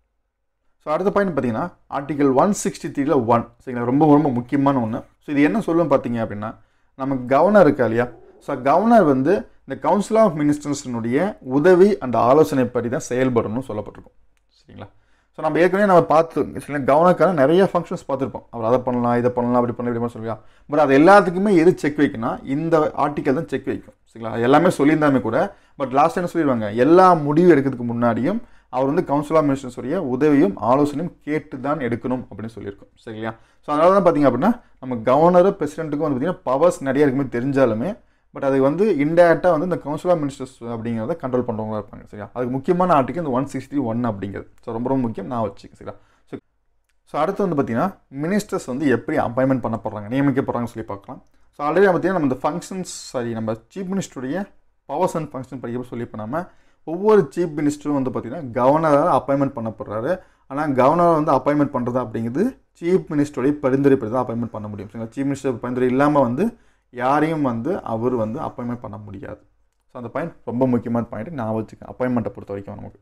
ஸோ அடுத்த பாயிண்ட் பார்த்தீங்கன்னா ஆர்டிகல் ஒன் சிக்ஸ்டி த்ரீல ஒன் சரிங்களா ரொம்ப ரொம்ப முக்கியமான ஒன்று ஸோ இது என்ன சொல்லும் பார்த்தீங்க அப்படின்னா நமக்கு கவர்னர் இருக்கா இல்லையா ஸோ கவர்னர் வந்து இந்த கவுன்சில் ஆஃப் மினிஸ்டர்ஸினுடைய உதவி அந்த ஆலோசனை படி தான் செயல்படணும்னு சொல்லப்பட்டிருக்கும் சரிங்களா ஸோ நம்ம ஏற்கனவே நம்ம பார்த்து சரிங்களா கவர்னருக்கான நிறைய ஃபங்க்ஷன்ஸ் பார்த்துருப்போம் அவர் அதை பண்ணலாம் இதை பண்ணலாம் அப்படி பண்ணலாம் இப்படி சொல்லலாம் பட் அது எல்லாத்துக்குமே எது செக் வைக்கணும் இந்த ஆர்டிக்கல் தான் செக் வைக்கும் சரிங்களா அது எல்லாமே சொல்லியிருந்தாமே கூட பட் லாஸ்ட் என்ன சொல்லிடுவாங்க எல்லா முடிவு எடுக்கிறதுக்கு முன்னாடியும் அவர் வந்து கவுன்சில் ஆஃப் மினிஸ்டர்ஸுடைய உதவியும் ஆலோசனையும் கேட்டு தான் எடுக்கணும் அப்படின்னு சொல்லியிருக்கோம் சரிங்களா ஸோ அதனால தான் பார்த்தீங்க அப்படின்னா நம்ம கவர்னர் பிரசிடென்ட்டுக்கும் வந்து பார்த்தீங்கன்னா பவர்ஸ் நிறைய இருக்குமே தெரிஞ்சாலுமே பட் அது வந்து இன்டேரக்டாக வந்து இந்த கவுன்சில் ஆஃப் மினிஸ்டர்ஸ் அப்படிங்கிறத கண்ட்ரோல் பண்ணுறவங்க இருப்பாங்க சரியா அதுக்கு முக்கியமான ஆர்டிக்கல் இந்த ஒன் சிக்ஸ்டி ஒன் அப்படிங்கிறது ஸோ ரொம்ப ரொம்ப முக்கியம் நான் வச்சுக்கேன் சரியா ஸோ ஸோ அடுத்து வந்து பார்த்தீங்கன்னா மினிஸ்டர்ஸ் வந்து எப்படி அப்பாயின்மெண்ட் பண்ண போகிறாங்க நியமிக்கப்படுறாங்கன்னு சொல்லி பார்க்கலாம் ஸோ ஆல்ரெடி பார்த்தீங்கன்னா நம்ம இந்த ஃபங்க்ஷன்ஸ் சாரி நம்ம சீஃப் மினிஸ்டருடைய பவர்ஸ் அண்ட் ஃபங்க்ஷன் படிக்கப்போ சொல்லி பண்ணாமல் ஒவ்வொரு சீஃப் மினிஸ்டரும் வந்து பார்த்திங்கன்னா கவர்னராக அப்பாயின்மெண்ட் பண்ணப்படுறாரு ஆனால் கவர்னரை வந்து அப்பாயின்மெண்ட் பண்ணுறது அப்படிங்கிறது சீஃப் மினிஸ்டருடைய பரிந்துரை படி தான் அப்பாயின்மெண்ட் பண்ண முடியும் சரிங்களா சீஃப் மினிஸ்டர் பரிந்துரை இல்லாமல் வந்து யாரையும் வந்து அவர் வந்து அப்பாயின்மெண்ட் பண்ண முடியாது ஸோ அந்த பாயிண்ட் ரொம்ப முக்கியமான பாயிண்ட் நான் வச்சுக்கேன் அப்பாயின்மெண்ட்டை பொறுத்த வரைக்கும் நமக்கு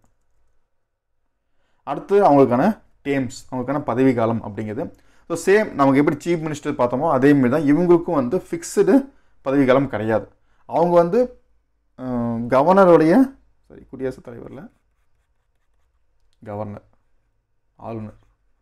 அடுத்து அவங்களுக்கான டேம்ஸ் அவங்களுக்கான பதவி காலம் அப்படிங்கிறது ஸோ சேம் நமக்கு எப்படி சீஃப் மினிஸ்டர் பார்த்தோமோ அதேமாரி தான் இவங்களுக்கும் வந்து ஃபிக்ஸ்டு பதவி காலம் கிடையாது அவங்க வந்து கவர்னருடைய சாரி குடியரசுத் தலைவரில் கவர்னர் ஆளுநர்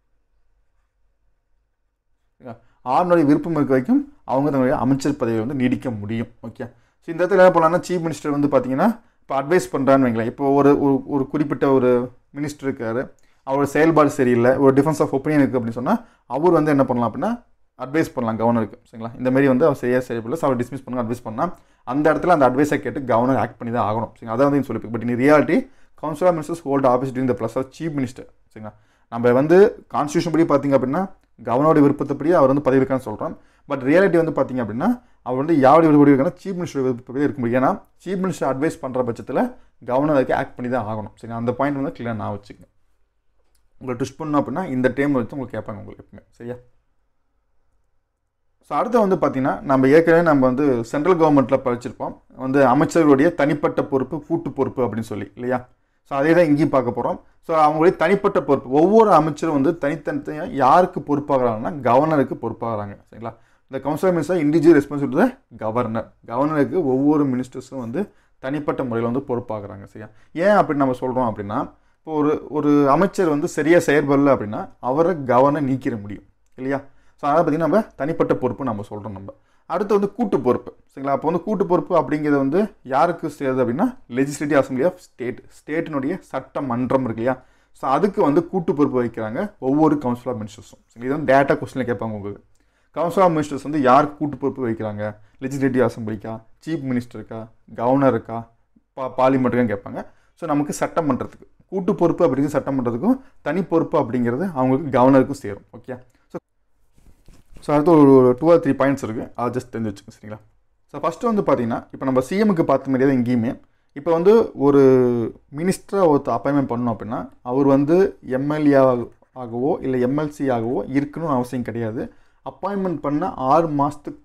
ஆளுநருடைய விருப்பம் இருக்க வரைக்கும் அவங்க தன்னுடைய அமைச்சர் பதவியை வந்து நீடிக்க முடியும் ஓகே ஸோ இந்த இடத்துல என்ன பண்ணலாம்னா சீஃப் மினிஸ்டர் வந்து பார்த்தீங்கன்னா இப்போ அட்வைஸ் பண்ணுறான்னு வைங்களேன் இப்போ ஒரு ஒரு குறிப்பிட்ட ஒரு மினிஸ்டர் இருக்கார் அவரோட செயல்பாடு சரியில்லை ஒரு டிஃபென்ஸ் ஆஃப் ஒப்பீனியன் இருக்குது அப்படின்னு சொன்னால் அவர் வந்து என்ன பண்ணலாம் அப்படின்னா அட்வைஸ் பண்ணலாம் கவர்னருக்கு சரிங்களா இந்த மாதிரி வந்து அவர் சரியாக சரியில்லை அவர் டிஸ்மிஸ் பண்ண அட்வைஸ் பண்ணால் அந்த இடத்துல அந்த அட்வைஸை கேட்டு கவர்னர் ஆக்ட் பண்ணி தான் ஆகணும் சரிங்களா அதான் வந்து சொல்லி but in reality council of ministers hold office during the pleasure of chief minister சரிங்களா நம்ம வந்து கான்ஸ்டியூஷன் படி பார்த்தீங்க அப்படின்னா கவர்னரோட விருப்பத்தைப்படி அவர் வந்து பதவி இருக்கான்னு சொல்கிறோம் பட் ரியாலிட்டி வந்து பார்த்தீங்க அப்படின்னா அவர் வந்து யாருடைய விருப்பப்படி இருக்கான்னா சீஃப் மினிஸ்டர் விருப்பப்படி இருக்க முடியும் ஏன்னா சீஃப் மினிஸ்டர் அட்வைஸ் பண்ணுற பட்சத்தில் கவர்னர் அதுக்கு ஆக்ட் பண்ணி தான் ஆகணும் சரி அந்த பாயிண்ட் வந்து கிளியர் நான் வச்சுக்கங்க உங்களை ட்விஸ்ட் பண்ணோம் அப்படின்னா இந்த டைம் வச்சு உங்களுக்கு கேட்பாங்க உங்களுக்கு எப்பவுமே சரியா ஸோ அடுத்து வந்து பார்த்தீங்கன்னா நம்ம ஏற்கனவே நம்ம வந்து சென்ட்ரல் கவர்மெண்ட்டில் படிச்சிருப்போம் வந்து அமைச்சர்களுடைய தனிப்பட்ட பொறுப்பு கூட்டு பொறுப்பு அப்படின்னு சொல்லி இல்லையா ஸோ அதே தான் இங்கேயும் பார்க்க போகிறோம் ஸோ அவங்களுடைய தனிப்பட்ட பொறுப்பு ஒவ்வொரு அமைச்சரும் வந்து தனித்தனியாக யாருக்கு பொறுப்பாகிறாங்கன்னா கவர்னருக்கு பொறுப்பாகிறாங்க சரிங்களா இந்த council minister individual responsibility governor கவர்னருக்கு ஒவ்வொரு மினிஸ்டர்ஸும் வந்து தனிப்பட்ட முறையில் வந்து பொறுப்பாகிறாங்க சரியா ஏன் அப்படி நம்ம சொல்கிறோம் அப்படின்னா இப்போ ஒரு ஒரு அமைச்சர் வந்து சரியாக செயல்படல அப்படின்னா அவரை கவர்னர் நீக்கிட முடியும் இல்லையா ஸோ அதனால் பார்த்திங்கன்னா நம்ம தனிப்பட்ட பொறுப்பு நம்ம சொல்கிறோம் நம்ம அடுத்து வந்து கூட்டு பொறுப்பு சரிங்களா அப்போ வந்து கூட்டு பொறுப்பு அப்படிங்கிறது வந்து யாருக்கு சேருது அப்படின்னா லெஜிஸ்லேட்டிவ் அசம்பிளி ஆஃப் ஸ்டேட் ஸ்டேட்டினுடைய சட்டமன்றம் இருக்கு இல்லையா ஸோ அதுக்கு வந்து கூட்டு பொறுப்பு வைக்கிறாங்க ஒவ்வொரு கவுன்சில் ஆஃப் மினிஸ்டர்ஸும் இது வந்து டேட்டா கொஸ்டினில் கேட்பாங்க உங்களுக்கு கவுன்சில் ஆஃப் மினிஸ்டர்ஸ் வந்து யாருக்கு கூட்டு பொறுப்பு வைக்கிறாங்க லெஜிஸ்லேட்டிவ் அசம்பிளிக்கா சீஃப் மினிஸ்டருக்கா கவர்னருக்கா பா பார்லிமெண்ட்டுக்கும் கேட்பாங்க ஸோ நமக்கு சட்டமன்றத்துக்கு கூட்டு பொறுப்பு அப்படிங்கிறது சட்டமன்றத்துக்கும் தனி பொறுப்பு அப்படிங்கிறது அவங்களுக்கு கவர்னருக்கும் சேரும் ஓகே ஸோ ஸோ அடுத்து ஒரு டூ ஆர் த்ரீ பாயிண்ட்ஸ் இருக்குது அதை ஜஸ்ட் தெரிஞ்சு வச்சுக்கோங்க சரிங்களா ஸோ ஃபஸ்ட்டு வந்து பார்த்தீங்கன்னா இப்போ நம்ம சிஎம்க்கு பார்த்த மாதிரியே தான் இங்கேயுமே இப்போ வந்து ஒரு மினிஸ்டராக ஒருத்தர் அப்பாயின்மெண்ட் பண்ணோம் அப்படின்னா அவர் வந்து எம்எல்ஏ ஆகவோ இல்லை எம்எல்சி ஆகவோ இருக்கணும்னு அவசியம் கிடையாது அப்பாயின்மெண்ட் பண்ண ஆறு மாதத்துக்கு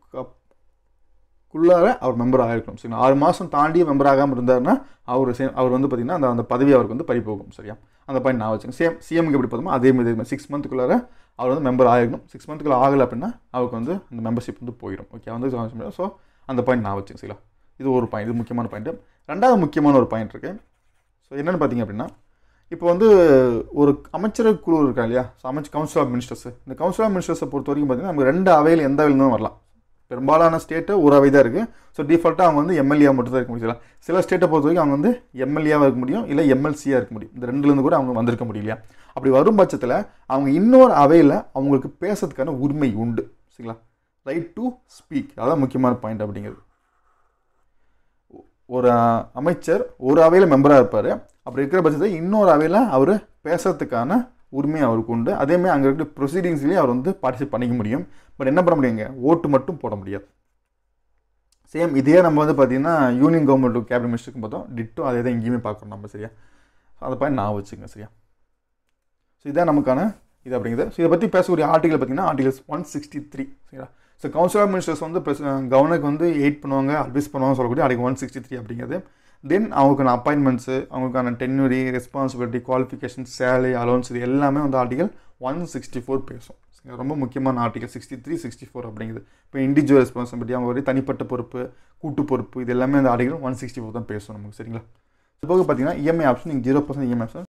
குள்ளார அவர் மெம்பர் ஆகிருக்கணும் சரிங்களா ஆறு மாதம் தாண்டி மெம்பர் ஆகாமல் இருந்தாருன்னா அவர் சே அவர் வந்து பார்த்திங்கன்னா அந்த அந்த பதவி அவருக்கு வந்து பறி போகும் சரியா அந்த பாயிண்ட் நான் வச்சுக்கேன் சேம் சிஎம்க்கு எப்படி பார்த்தோமோ அதே மாதிரி சிக்ஸ் மந்த்துக்குள்ளார அவர் வந்து மெம்பர் ஆகிருக்கணும் சிக்ஸ் மந்த்துக்குள்ள ஆகலை அப்படின்னா அவருக்கு வந்து அந்த மெம்பர்ஷிப் வந்து போயிடும் ஓகே வந்து ஸோ அந்த பாயிண்ட் நான் வச்சுக்கேன் சரிங்களா இது ஒரு பாயிண்ட் இது முக்கியமான பாயிண்ட்டு ரெண்டாவது முக்கியமான ஒரு பாயிண்ட் இருக்குது ஸோ என்னென்னு பார்த்தீங்க அப்படின்னா இப்போ வந்து ஒரு அமைச்சரவை குழு இருக்கா இல்லையா ஸோ அமைச்சு கவுன்சில் ஆஃப் மினிஸ்டர்ஸ் இந்த கவுன்சில் ஆஃப் மினிஸ்டர்ஸை பொறுத்த வரைக்கும் பார்த்தீங்கன்னா நமக்கு ரெண்டு அவையில் எந்த அவையிலும் வரலாம் பெரும்பாலான ஸ்டேட்டு ஒரு அவை தான் இருக்குது ஸோ டிஃபால்ட்டாக அவங்க வந்து எம்எல்ஏ மட்டும் தான் இருக்க முடியும் சில ஸ்டேட்டை பொறுத்த வரைக்கும் அவங்க வந்து எம்எல்ஏவாக இருக்க முடியும் இல்லை எம்எல்சியாக இருக்க முடியும் இந்த ரெண்டுலேருந்து கூட அவங்க வந்திருக்க முடியலையா அப்படி வரும் பட்சத்தில் அவங்க இன்னொரு அவையில் அவங்களுக்கு பேசுறதுக்கான உரிமை உண்டு சரிங்களா ரைட் டு ஸ்பீக் அதான் முக்கியமான பாயிண்ட் அப்படிங்கிறது ஒரு அமைச்சர் ஒரு அவையில் மெம்பராக இருப்பார் அப்படி இருக்கிற பட்சத்தில் இன்னொரு அவையில் அவர் பேசுறதுக்கான உரிமை அவருக்கு உண்டு அதேமாதிரி அங்கே இருக்கிற ப்ரொசீடிங்ஸ்லேயும் அவர் வந்து பார்ட்டிசிபேட் பண்ணிக்க முடியும் பட் என்ன பண்ண முடியுங்க ஓட்டு மட்டும் போட முடியாது சேம் இதே நம்ம வந்து பார்த்தீங்கன்னா யூனியன் கவர்மெண்ட் கேபினட் மினிஸ்டருக்கு பார்த்தோம் டிட்டோ அதே தான் இங்கேயுமே பார்க்குறோம் நம்ம சரியா அதை பாயிண்ட் நான் வச்சுங்க சரியா ஸோ இதான் நமக்கான இது அப்படிங்கிறது ஸோ இதை பற்றி பேசக்கூடிய ஆர்டிகல் பார்த்தீங்கன்னா ஆர்டிகல்ஸ் ஒன் சிக்ஸ்டி த்ரீ சரிங்களா ஸோ கவுன்சில் ஆஃப் மினிஸ்டர்ஸ் வந்து கவர்னருக்கு வந்து எயிட் பண்ணுவாங்க அட்வைஸ் பண்ணுவாங்க சொல்லக்கூடிய ஆர்டிகல் ஒன் சிக்ஸ்டி த்ரீ அப்படிங்கிறது தென் அவங்களுக்கான அப்பாயின்மெண்ட்ஸு அவங்களுக்கான tenure responsibility qualification salary allowance இது எல்லாமே வந்து ஆர்டிகல் ஒன் சிக்ஸ்டி ஃபோர் பேசும் ரொம்ப முக்கியமான article sixty three sixty four அப்படிங்கிறது இப்போ இண்டிவிஜுவல் ரெஸ்பான்சிபிலிட்டி அவங்க ஒரு தனிப்பட்ட பொறுப்பு கூட்டு பொறுப்பு இது எல்லாமே அந்த ஆர்டிகல் ஒன் சிக்ஸ்டி ஃபோர் தான் பேசும் நமக்கு சரிங்களா இது போக பார்த்தீங்கன்னா இஎம்ஐ ஆப்ஷன் நீங்கள் ஜீரோ பர்சன்ட் இஎம்ஐ ஆப்ஷன்